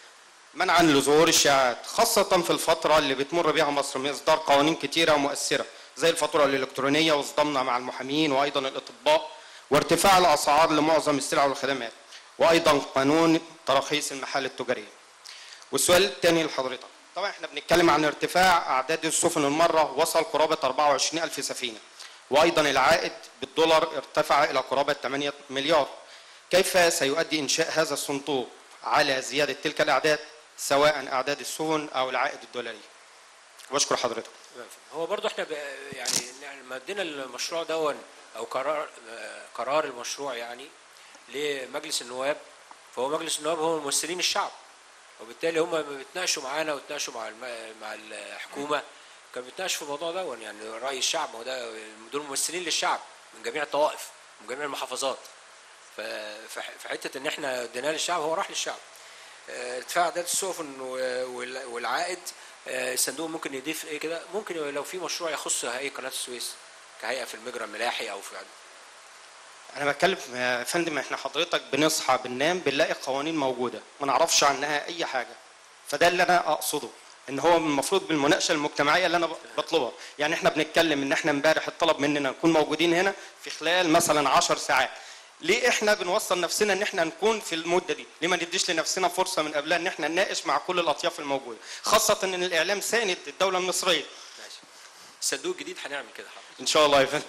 منعا لظهور الشائعات خاصة في الفترة اللي بتمر بها مصر من إصدار قوانين كتيرة ومؤثرة زي الفاتورة الإلكترونية وصدامنا مع المحامين وأيضا الأطباء وارتفاع الأسعار لمعظم السلع والخدمات وأيضا قانون تراخيص المحال التجارية والسؤال الثاني لحضرتك طبعا احنا بنتكلم عن ارتفاع أعداد السفن المرة وصل قرابة 24 ألف سفينة وأيضا العائد بالدولار ارتفع إلى قرابة 8 مليار كيف سيؤدي إنشاء هذا الصندوق على زيادة تلك الأعداد سواء أعداد السفن أو العائد الدولاري واشكر حضرتك هو برضو احنا ب- يعني يعني لما ادينا المشروع دون او قرار آه، قرار المشروع يعني لمجلس النواب فهو مجلس النواب هو ممثلين الشعب وبالتالي هم بيتناقشوا معانا وتناقشوا مع الم- مع الحكومه كانوا بيتناقشوا في الموضوع دون يعني راي الشعب ما هو ده دول ممثلين للشعب من جميع الطوائف من جميع المحافظات ف- فح- في حته ان احنا اديناه للشعب هو راح للشعب آه، ارتفاع اعداد السفن و- وال- والعائد آه، الصندوق ممكن يضيف ايه كده ممكن لو في مشروع يخص هيئه قناه السويس كهيئه في المجرى الملاحي او في انا بتكلم يا فندم احنا حضرتك بنصحى بننام بنلاقي قوانين موجوده ما نعرفش عنها اي حاجه فده اللي انا اقصده ان هو المفروض بالمناقشه المجتمعيه اللي انا بطلبها يعني احنا بنتكلم ان احنا امبارح الطلب مننا نكون موجودين هنا في خلال مثلا 10 ساعات ليه احنا بنوصل نفسنا ان احنا نكون في المده دي ليه ما نديش لنفسنا فرصه من قبلها ان احنا نناقش مع كل الاطياف الموجوده خاصه ان الاعلام ساند الدوله المصريه الصندوق الجديد هنعمل كده ان شاء الله يا فندم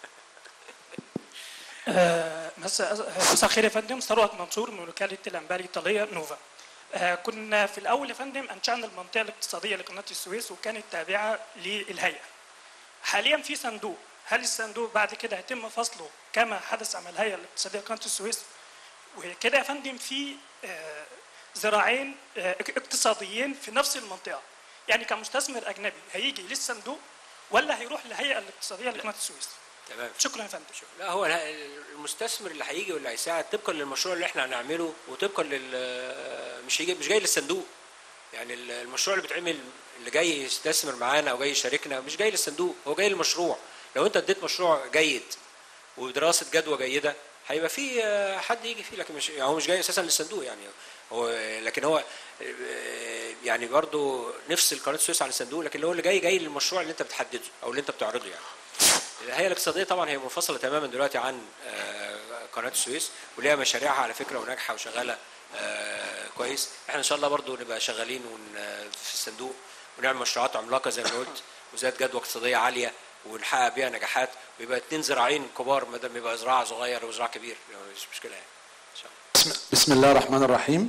آه، مساء مساء الخير يا فندم ثروت منصور من وكاله الانباء الايطاليه نوفا آه، كنا في الاول يا فندم انشانا المنطقه الاقتصاديه لقناه السويس وكانت تابعه للهيئه حاليا في صندوق هل الصندوق بعد كده هيتم فصله كما حدث مع الهيئه الاقتصاديه لقناه السويس وكده يا فندم في آه، ذراعين آه، اقتصاديين في نفس المنطقه يعني كمستثمر اجنبي هيجي للصندوق ولا هيروح للهيئه الاقتصاديه لقناه السويس تمام شكرا يا فندم لا هو الها- المستثمر اللي هيجي واللي هيساعد طبقا للمشروع اللي احنا هنعمله وطبقا لل مش هيجي مش جاي للصندوق يعني ال- المشروع اللي بيتعمل اللي جاي يستثمر معانا او جاي يشاركنا مش جاي للصندوق هو جاي للمشروع لو انت اديت مشروع جيد ودراسه جدوى جيده هيبقى في آه، حد يجي فيه لكن مش يعني هو مش جاي اساسا للصندوق يعني هو لكن هو آه، يعني برضو نفصل قناه السويس عن الصندوق لكن هو اللي جاي جاي للمشروع اللي انت بتحدده او اللي انت بتعرضه يعني الهيئه الاقتصاديه طبعا هي منفصله تماما دلوقتي عن آه، قناه السويس وليها مشاريعها على فكره وناجحه وشغاله آه، كويس احنا ان شاء الله برضو نبقى شغالين ون- في الصندوق ونعمل مشروعات عملاقه زي ما قلت وذات جدوى اقتصاديه عاليه ونحقق بيها نجاحات ويبقى اتنين زراعين كبار ما دام يبقى زراعه صغير وزراعه كبير يعني مش مشكله يعني ان شاء الله بسم الله الرحمن الرحيم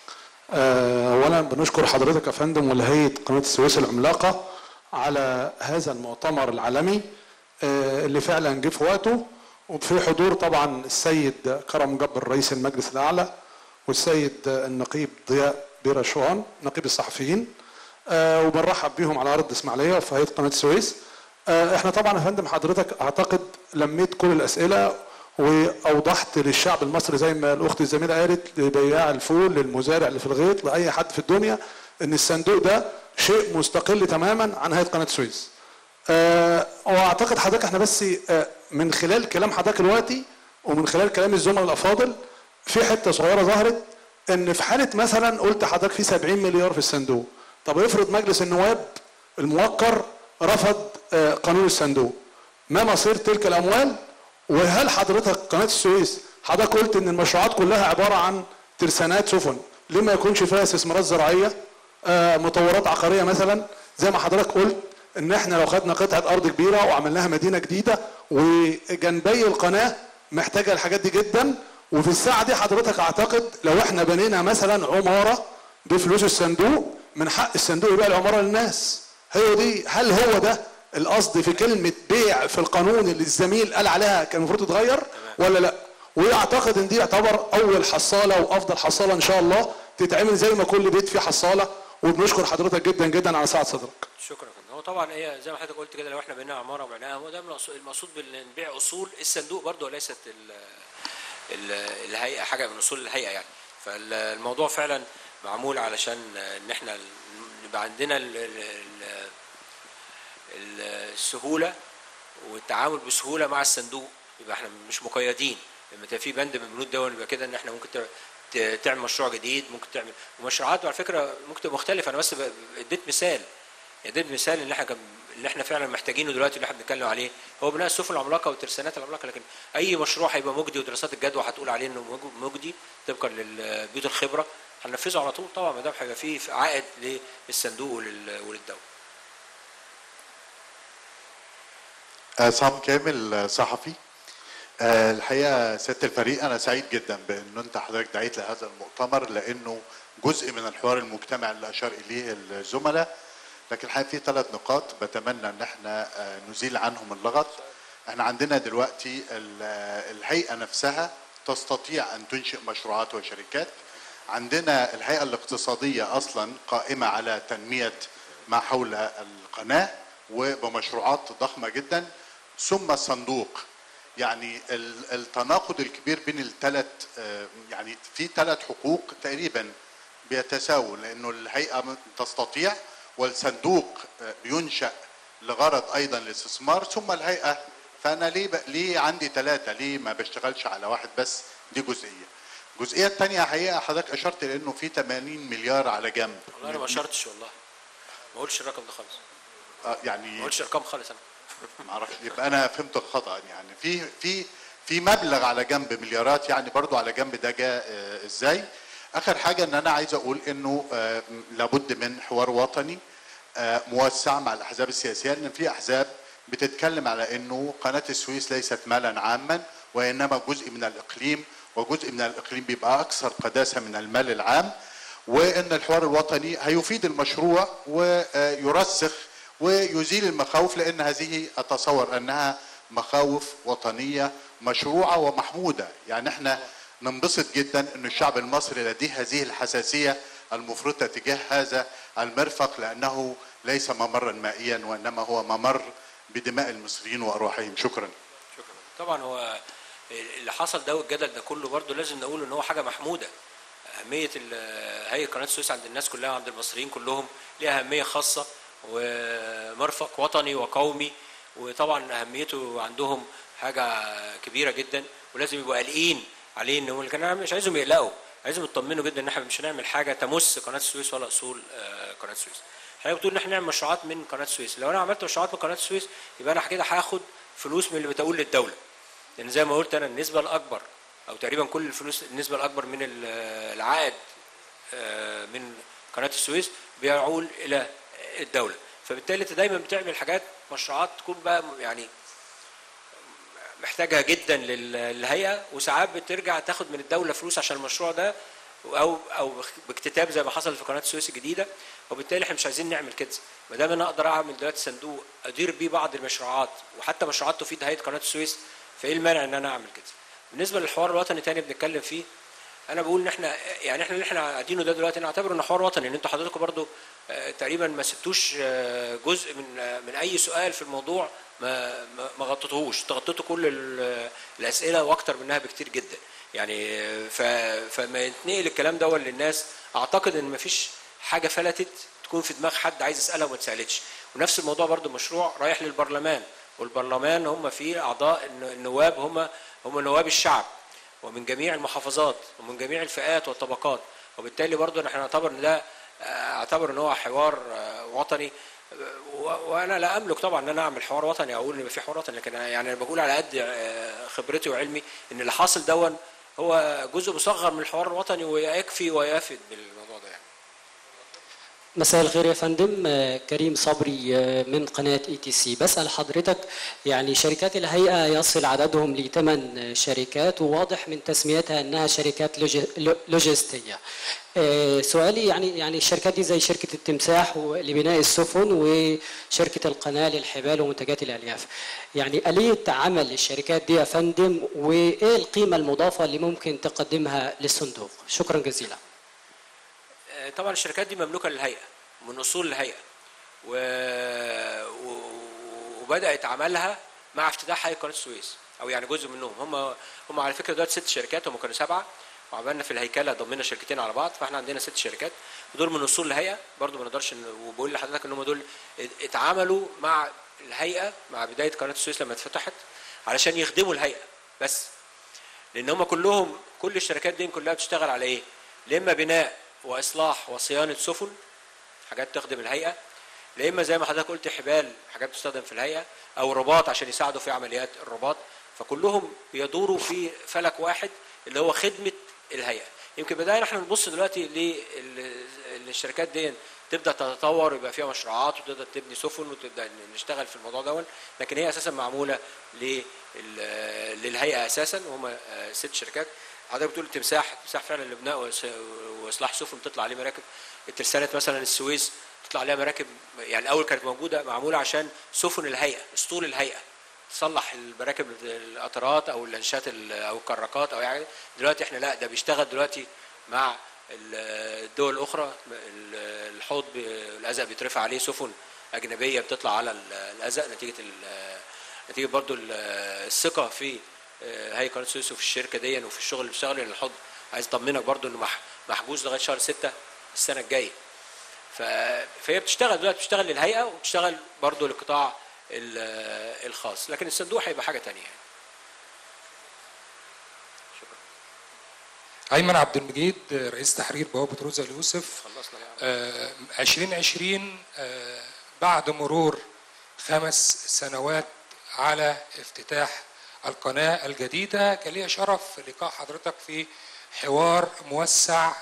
آه، اولا بنشكر حضرتك يا فندم ولهيئه قناه السويس العملاقه على هذا المؤتمر العالمي آه، اللي فعلا جه في وقته وفي حضور طبعا السيد كرم جبر رئيس المجلس الاعلى والسيد النقيب ضياء بيرشوان نقيب الصحفيين آه، وبنرحب بيهم على ارض اسماعيليه وفي هيئه قناه السويس آه، احنا طبعا يا فندم حضرتك اعتقد لميت كل الاسئله واوضحت للشعب المصري زي ما الاخت الزميله قالت لبياع الفول للمزارع اللي في الغيط لاي حد في الدنيا ان الصندوق ده شيء مستقل تماما عن هيئه قناه السويس. آه، واعتقد حضرتك احنا بس آه، من خلال كلام حضرتك دلوقتي ومن خلال كلام الزملاء الافاضل في حته صغيره ظهرت ان في حاله مثلا قلت حضرتك في 70 مليار في الصندوق طب افرض مجلس النواب الموقر رفض آه، قانون الصندوق ما مصير تلك الاموال وهل حضرتك قناه السويس حضرتك قلت ان المشروعات كلها عباره عن ترسانات سفن ليه ما يكونش فيها استثمارات زراعيه آه، مطورات عقاريه مثلا زي ما حضرتك قلت ان احنا لو خدنا قطعه ارض كبيره وعملناها مدينه جديده وجنبي القناه محتاجه الحاجات دي جدا وفي الساعه دي حضرتك اعتقد لو احنا بنينا مثلا عماره بفلوس الصندوق من حق الصندوق يبيع العماره للناس هي دي هل هو ده القصد في كلمه بيع في القانون اللي الزميل قال عليها كان المفروض تتغير ولا لا واعتقد ان دي يعتبر اول حصاله وافضل حصاله ان شاء الله تتعمل زي ما كل بيت فيه حصاله وبنشكر حضرتك جدا جدا على سعه صدرك شكرا يا فندم. هو طبعا هي زي ما حضرتك قلت كده لو احنا بنينا عماره وبعناها هو ده المقصود- المقصود بنبيع اصول الصندوق برضه وليست ال ال الهيئه حاجه من اصول الهيئه يعني فالموضوع فعلا معمول علشان ان احنا يبقى عندنا ال- ال- ال- ال- السهوله والتعامل بسهوله مع الصندوق يبقى احنا مش مقيدين لما تبقى في بند من البنود دول يبقى كده ان احنا ممكن تع- ت- تعمل مشروع جديد ممكن تعمل ومشروعات على فكره ممكن تبقى مختلفه انا بس ب- اديت مثال اديت مثال اللي احنا كان اللي احنا فعلا محتاجينه دلوقتي اللي احنا بنتكلم عليه هو بناء السفن العملاقه والترسانات العملاقه لكن اي مشروع هيبقى مجدي ودراسات الجدوى هتقول عليه انه مج- مجدي طبقا للبيوت الخبره هننفذه على طول طبعا ما دام هيبقى فيه عائد للصندوق ولل- وللدوله عصام كامل آه، صحفي آه، الحقيقه سياده الفريق انا سعيد جدا بان انت حضرتك دعيت لهذا المؤتمر لانه جزء من الحوار المجتمع اللي اشار اليه الزملاء لكن الحقيقه في ثلاث نقاط بتمنى ان احنا آه، نزيل عنهم اللغط احنا عندنا دلوقتي ال- آه، الهيئه نفسها تستطيع ان تنشئ مشروعات وشركات عندنا الهيئه الاقتصاديه اصلا قائمه على تنميه ما حول القناه وبمشروعات ضخمه جدا ثم الصندوق يعني ال- التناقض الكبير بين الثلاث يعني في ثلاث حقوق تقريبا بيتساووا لانه الهيئه م- تستطيع والصندوق آه، بينشا لغرض ايضا الاستثمار ثم الهيئه فانا ليه ب... ليه عندي ثلاثه ليه ما بشتغلش على واحد بس دي جزئيه الجزئيه الثانيه حقيقه حضرتك اشرت لانه في 80 مليار على جنب والله انا ما اشرتش والله ما قلتش الرقم ده خالص آه، يعني ما قلتش ارقام خالص انا ما اعرفش يبقى انا فهمت خطا يعني في في في مبلغ على جنب مليارات يعني برضو على جنب ده جاء آه، ازاي اخر حاجه ان انا عايز اقول انه آه، لابد من حوار وطني آه، موسع مع الاحزاب السياسيه لان في احزاب بتتكلم على انه قناه السويس ليست مالا عاما وانما جزء من الاقليم وجزء من الاقليم بيبقى اكثر قداسه من المال العام وان الحوار الوطني هيفيد المشروع ويرسخ ويزيل المخاوف لان هذه اتصور انها مخاوف وطنيه مشروعه ومحموده يعني احنا ننبسط جدا ان الشعب المصري لديه هذه الحساسيه المفرطه تجاه هذا المرفق لانه ليس ممرا مائيا وانما هو ممر بدماء المصريين وارواحهم شكرا طبعا هو اللي حصل ده والجدل ده كله برضه لازم نقول ان هو حاجه محموده اهميه ال- هيئه قناه السويس عند الناس كلها عند المصريين كلهم ليها اهميه خاصه ومرفق وطني وقومي وطبعا اهميته عندهم حاجه كبيره جدا ولازم يبقوا قلقين عليه ان هو انا مش عايزهم يقلقوا عايزهم يطمنوا جدا ان احنا مش هنعمل حاجه تمس قناه السويس ولا اصول آه، قناه السويس حضرتك بتقول ان احنا نعمل مشروعات من قناه السويس لو انا عملت مشروعات من قناه السويس يبقى انا كده هاخد فلوس من اللي بتقول للدوله لان زي ما قلت انا النسبه الاكبر او تقريبا كل الفلوس النسبه الاكبر من ال- العائد آه، من قناه السويس بيعول الى الدوله فبالتالي انت دايما بتعمل حاجات مشروعات تكون بقى يعني محتاجها جدا لل- للهيئه وساعات بترجع تاخد من الدوله فلوس عشان المشروع ده او او باكتتاب زي ما حصل في قناه السويس الجديده وبالتالي احنا مش عايزين نعمل كده ما دام انا اقدر اعمل دلوقتي صندوق ادير بيه بعض المشروعات وحتى مشروعات تفيد هيئه قناه السويس فايه المانع ان انا اعمل كده بالنسبه للحوار الوطني تاني بنتكلم فيه انا بقول ان احنا يعني احنا اللي احنا قاعدينه ده دلوقتي نعتبره انه حوار وطني ان انتوا حضراتكم برضو آه، تقريبا ما سبتوش آه، جزء من آه، من اي سؤال في الموضوع ما ما ما غطيتوهوش تغطيتوا كل ال- الاسئله واكتر منها بكتير جدا يعني آه، ف فما يتنقل الكلام ده للناس اعتقد ان ما فيش حاجه فلتت تكون في دماغ حد عايز يسالها وما اتسالتش ونفس الموضوع برضو مشروع رايح للبرلمان والبرلمان هم فيه اعضاء الن- النواب هم هم نواب الشعب ومن جميع المحافظات ومن جميع الفئات والطبقات وبالتالي برضو احنا نعتبر ان ده آه، اعتبر ان هو حوار آه، وطني آه، و- وانا لا املك طبعا ان انا اعمل حوار وطني او اقول ان يبقى في حوار وطني لكن أنا يعني انا بقول على قد آه، خبرتي وعلمي ان اللي حاصل دون هو جزء مصغر من الحوار الوطني ويكفي ويفيد بالموضوع ده يعني. مساء الخير يا فندم آه، كريم صبري آه، من قناة اي تي سي بسأل حضرتك يعني شركات الهيئة يصل عددهم لثمان شركات وواضح من تسميتها انها شركات لوجي- لو- لوجستية آه، سؤالي يعني يعني الشركات دي زي شركة التمساح و- لبناء السفن وشركة القناة للحبال ومنتجات الألياف يعني آلية عمل الشركات دي يا فندم وإيه القيمة المضافة اللي ممكن تقدمها للصندوق شكرا جزيلا آه، طبعا الشركات دي مملوكه للهيئه من اصول الهيئه و... و... وبدات عملها مع افتتاح هيئه قناه السويس او يعني جزء منهم هم هم على فكره دلوقتي ست شركات هم كانوا سبعه وعملنا في الهيكله ضمنا شركتين على بعض فاحنا عندنا ست شركات ودول من اصول الهيئه برضو ما نقدرش إن- وبقول لحضرتك ان هم دول اتعاملوا مع الهيئه مع بدايه قناه السويس لما اتفتحت علشان يخدموا الهيئه بس لان هم كلهم كل الشركات دي كلها بتشتغل على ايه؟ لا اما بناء واصلاح وصيانه سفن حاجات تخدم الهيئه لا اما زي ما حضرتك قلت حبال حاجات بتستخدم في الهيئه او رباط عشان يساعدوا في عمليات الرباط فكلهم بيدوروا في فلك واحد اللي هو خدمه الهيئه يمكن بدانا احنا نبص دلوقتي لل- للشركات دي تبدا تتطور يبقى فيها مشروعات وتبدا تبني سفن وتبدا نشتغل في الموضوع ده لكن هي اساسا معموله لل- للهيئه اساسا وهم ست شركات حضرتك بتقول تمساح تمساح فعلا لبناء وإص- واصلاح سفن تطلع عليه مراكب الترسانة مثلا السويس تطلع عليها مراكب يعني الاول كانت موجوده معموله عشان سفن الهيئه اسطول الهيئه تصلح المراكب القطارات او اللانشات ال- او الكراكات او أي حاجه دلوقتي احنا لا ده بيشتغل دلوقتي مع ال- الدول الاخرى ال- الحوض ب- الازق بيترفع عليه سفن اجنبيه بتطلع على ال- الازق نتيجه ال- نتيجه برضو ال- الثقه في هيئه قناه السويس وفي الشركه دي وفي الشغل اللي بيشتغل لان الحوض عايز اطمنك برضو انه مح- محجوز لغايه شهر 6 السنه الجايه ف... فهي بتشتغل دلوقتي بتشتغل للهيئه وبتشتغل برضو للقطاع ال- الخاص لكن الصندوق هيبقى حاجه تانية يعني. ايمن عبد المجيد رئيس تحرير بوابه روزا اليوسف خلصنا يعني. آه، 2020 آه، بعد مرور خمس سنوات على افتتاح القناه الجديده كان لي شرف لقاء حضرتك في حوار موسع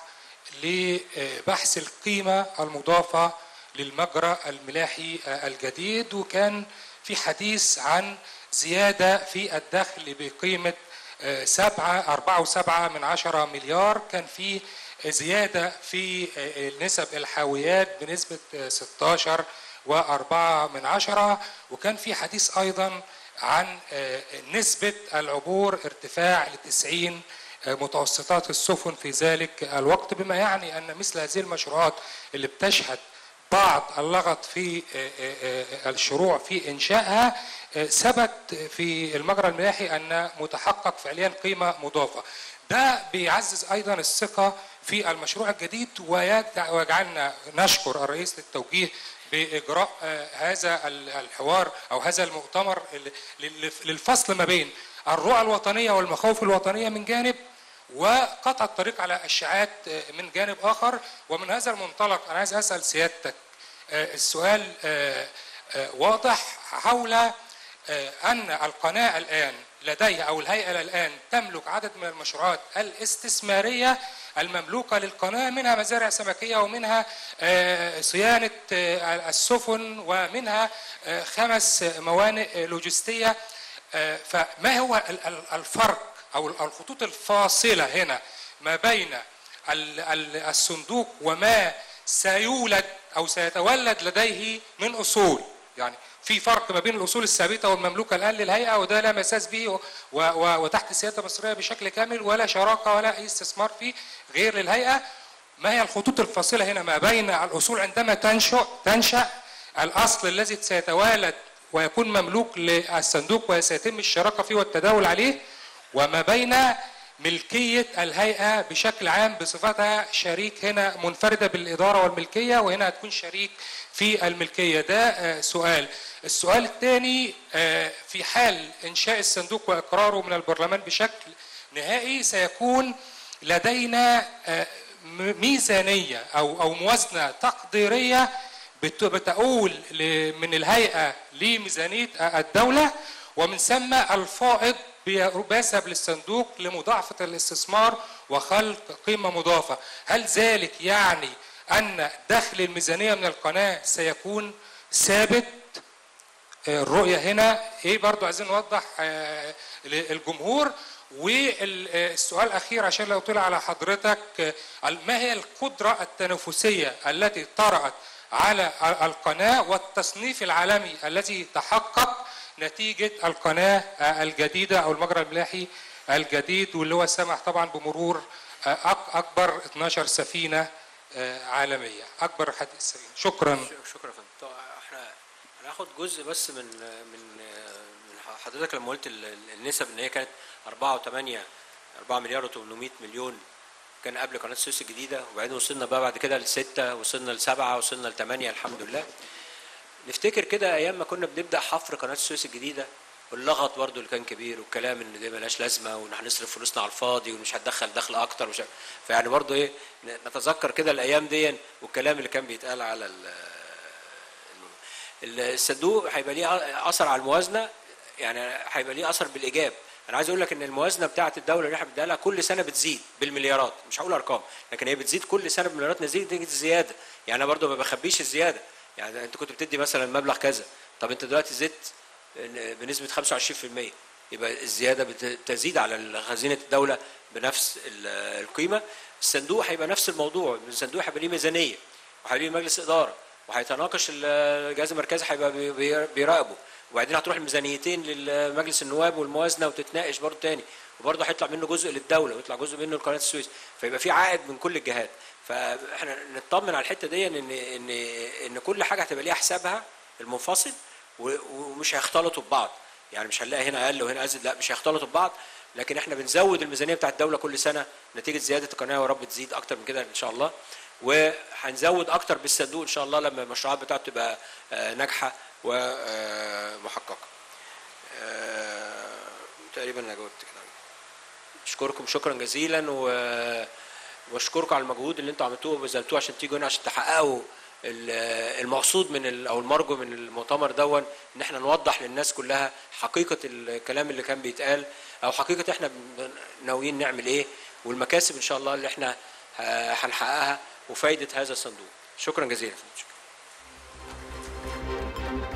لبحث القيمه المضافه للمجرى الملاحي آه، الجديد وكان في حديث عن زياده في الدخل بقيمه آه، سبعة أربعة وسبعة من عشرة مليار كان في زيادة في آه، نسب الحاويات بنسبة آه، 16 وأربعة من عشرة وكان في حديث أيضا عن آه، نسبة العبور ارتفاع لتسعين متوسطات السفن في ذلك الوقت بما يعني أن مثل هذه المشروعات اللي بتشهد بعض اللغط في آه، آه، آه، الشروع في انشائها آه، ثبت في المجرى الملاحي ان متحقق فعليا قيمه مضافه. ده بيعزز ايضا الثقه في المشروع الجديد ويجع- ويجعلنا نشكر الرئيس للتوجيه باجراء آه، هذا ال- الحوار او هذا المؤتمر ال- لل- للفصل ما بين الرؤى الوطنيه والمخاوف الوطنيه من جانب وقطع الطريق على الشعات من جانب اخر ومن هذا المنطلق انا عايز اسال سيادتك آه، السؤال آه، آه، واضح حول آه، ان القناه الان لديها او الهيئه الان تملك عدد من المشروعات الاستثماريه المملوكه للقناه منها مزارع سمكيه ومنها آه، صيانه آه، السفن ومنها آه، خمس موانئ لوجستيه آه، فما هو ال- ال- الفرق او الخطوط الفاصله هنا ما بين ال- ال- الصندوق وما سيولد او سيتولد لديه من اصول يعني في فرق ما بين الاصول الثابته والمملوكه الان للهيئه وده لا مساس به و- و- وتحت السياده المصريه بشكل كامل ولا شراكه ولا اي استثمار فيه غير للهيئه ما هي الخطوط الفاصله هنا ما بين الاصول عندما تنشا تنشا الاصل الذي سيتوالد ويكون مملوك للصندوق وسيتم الشراكه فيه والتداول عليه وما بين ملكيه الهيئه بشكل عام بصفتها شريك هنا منفرده بالاداره والملكيه وهنا هتكون شريك في الملكيه ده آه، سؤال السؤال الثاني آه، في حال انشاء الصندوق واقراره من البرلمان بشكل نهائي سيكون لدينا آه، م- ميزانيه او او موازنه تقديريه بت- بتؤول ل- من الهيئه لميزانيه الدوله ومن ثم الفائض بي- بيذهب للصندوق لمضاعفه الاستثمار وخلق قيمه مضافه، هل ذلك يعني ان دخل الميزانيه من القناه سيكون ثابت؟ آه، الرؤيه هنا ايه برضو عايزين نوضح آه، للجمهور والسؤال الاخير عشان لو طلع على حضرتك آه، ما هي القدره التنافسيه التي طرات على القناه والتصنيف العالمي الذي تحقق نتيجه القناه آه، الجديده او المجرى الملاحي الجديد واللي هو سمح طبعا بمرور آه، أك- اكبر 12 سفينه آه، عالميه اكبر حد سفينه شكرا ش- شكرا يا فندم طب احنا هناخد جزء بس من من من حضرتك لما قلت ال- ال- النسب ان هي كانت 4 و8 4 مليار و800 مليون كان قبل قناه السويس الجديده وبعدين وصلنا بقى بعد كده لستة وصلنا لسبعة وصلنا لثمانية الحمد لله نفتكر كده ايام ما كنا بنبدا حفر قناه السويس الجديده واللغط برضو اللي كان كبير والكلام ان دي ملهاش لازمه وان هنصرف فلوسنا على الفاضي ومش هتدخل دخل اكتر ومش فيعني برضو ايه نتذكر كده الايام دي والكلام اللي كان بيتقال على ال- الصندوق هيبقى ليه اثر على الموازنه يعني هيبقى ليه اثر بالايجاب انا عايز اقول لك ان الموازنه بتاعه الدوله اللي احنا بنديها لها كل سنه بتزيد بالمليارات مش هقول ارقام لكن هي بتزيد كل سنه بالمليارات نتيجه نتيجة الزياده يعني انا برضو ما بخبيش الزياده يعني انت كنت بتدي مثلا مبلغ كذا طب انت دلوقتي زدت بنسبه 25% يبقى الزياده بت- بتزيد على خزينه الدوله بنفس ال- القيمه الصندوق هيبقى نفس الموضوع الصندوق هيبقى ليه ميزانيه وهيبقى ليه مجلس اداره وهيتناقش الجهاز المركزي هيبقى بي- بي- بيراقبه وبعدين هتروح الميزانيتين لمجلس النواب والموازنه وتتناقش برضه تاني وبرضه هيطلع منه جزء للدوله ويطلع جزء منه لقناه السويس فيبقى في عائد من كل الجهات فاحنا نطمن على الحته دي ان ان ان كل حاجه هتبقى ليها حسابها المنفصل و- ومش هيختلطوا ببعض يعني مش هنلاقي هنا اقل وهنا ازيد لا مش هيختلطوا ببعض لكن احنا بنزود الميزانيه بتاعت الدوله كل سنه نتيجه زياده القناه ورب تزيد اكتر من كده ان شاء الله وهنزود اكتر بالصندوق ان شاء الله لما المشروعات بتاعته تبقى آه، ناجحه ومحققه تقريبا انا جاوبت كده اشكركم شكرا جزيلا و واشكركم على المجهود اللي انتوا عملتوه وبذلتوه عشان تيجوا هنا عشان تحققوا ال- المقصود من ال- او المرجو من المؤتمر دون ان احنا نوضح للناس كلها حقيقه الكلام اللي كان بيتقال او حقيقه احنا بن- ناويين نعمل ايه والمكاسب ان شاء الله اللي احنا ه- هنحققها وفايده هذا الصندوق شكرا جزيلا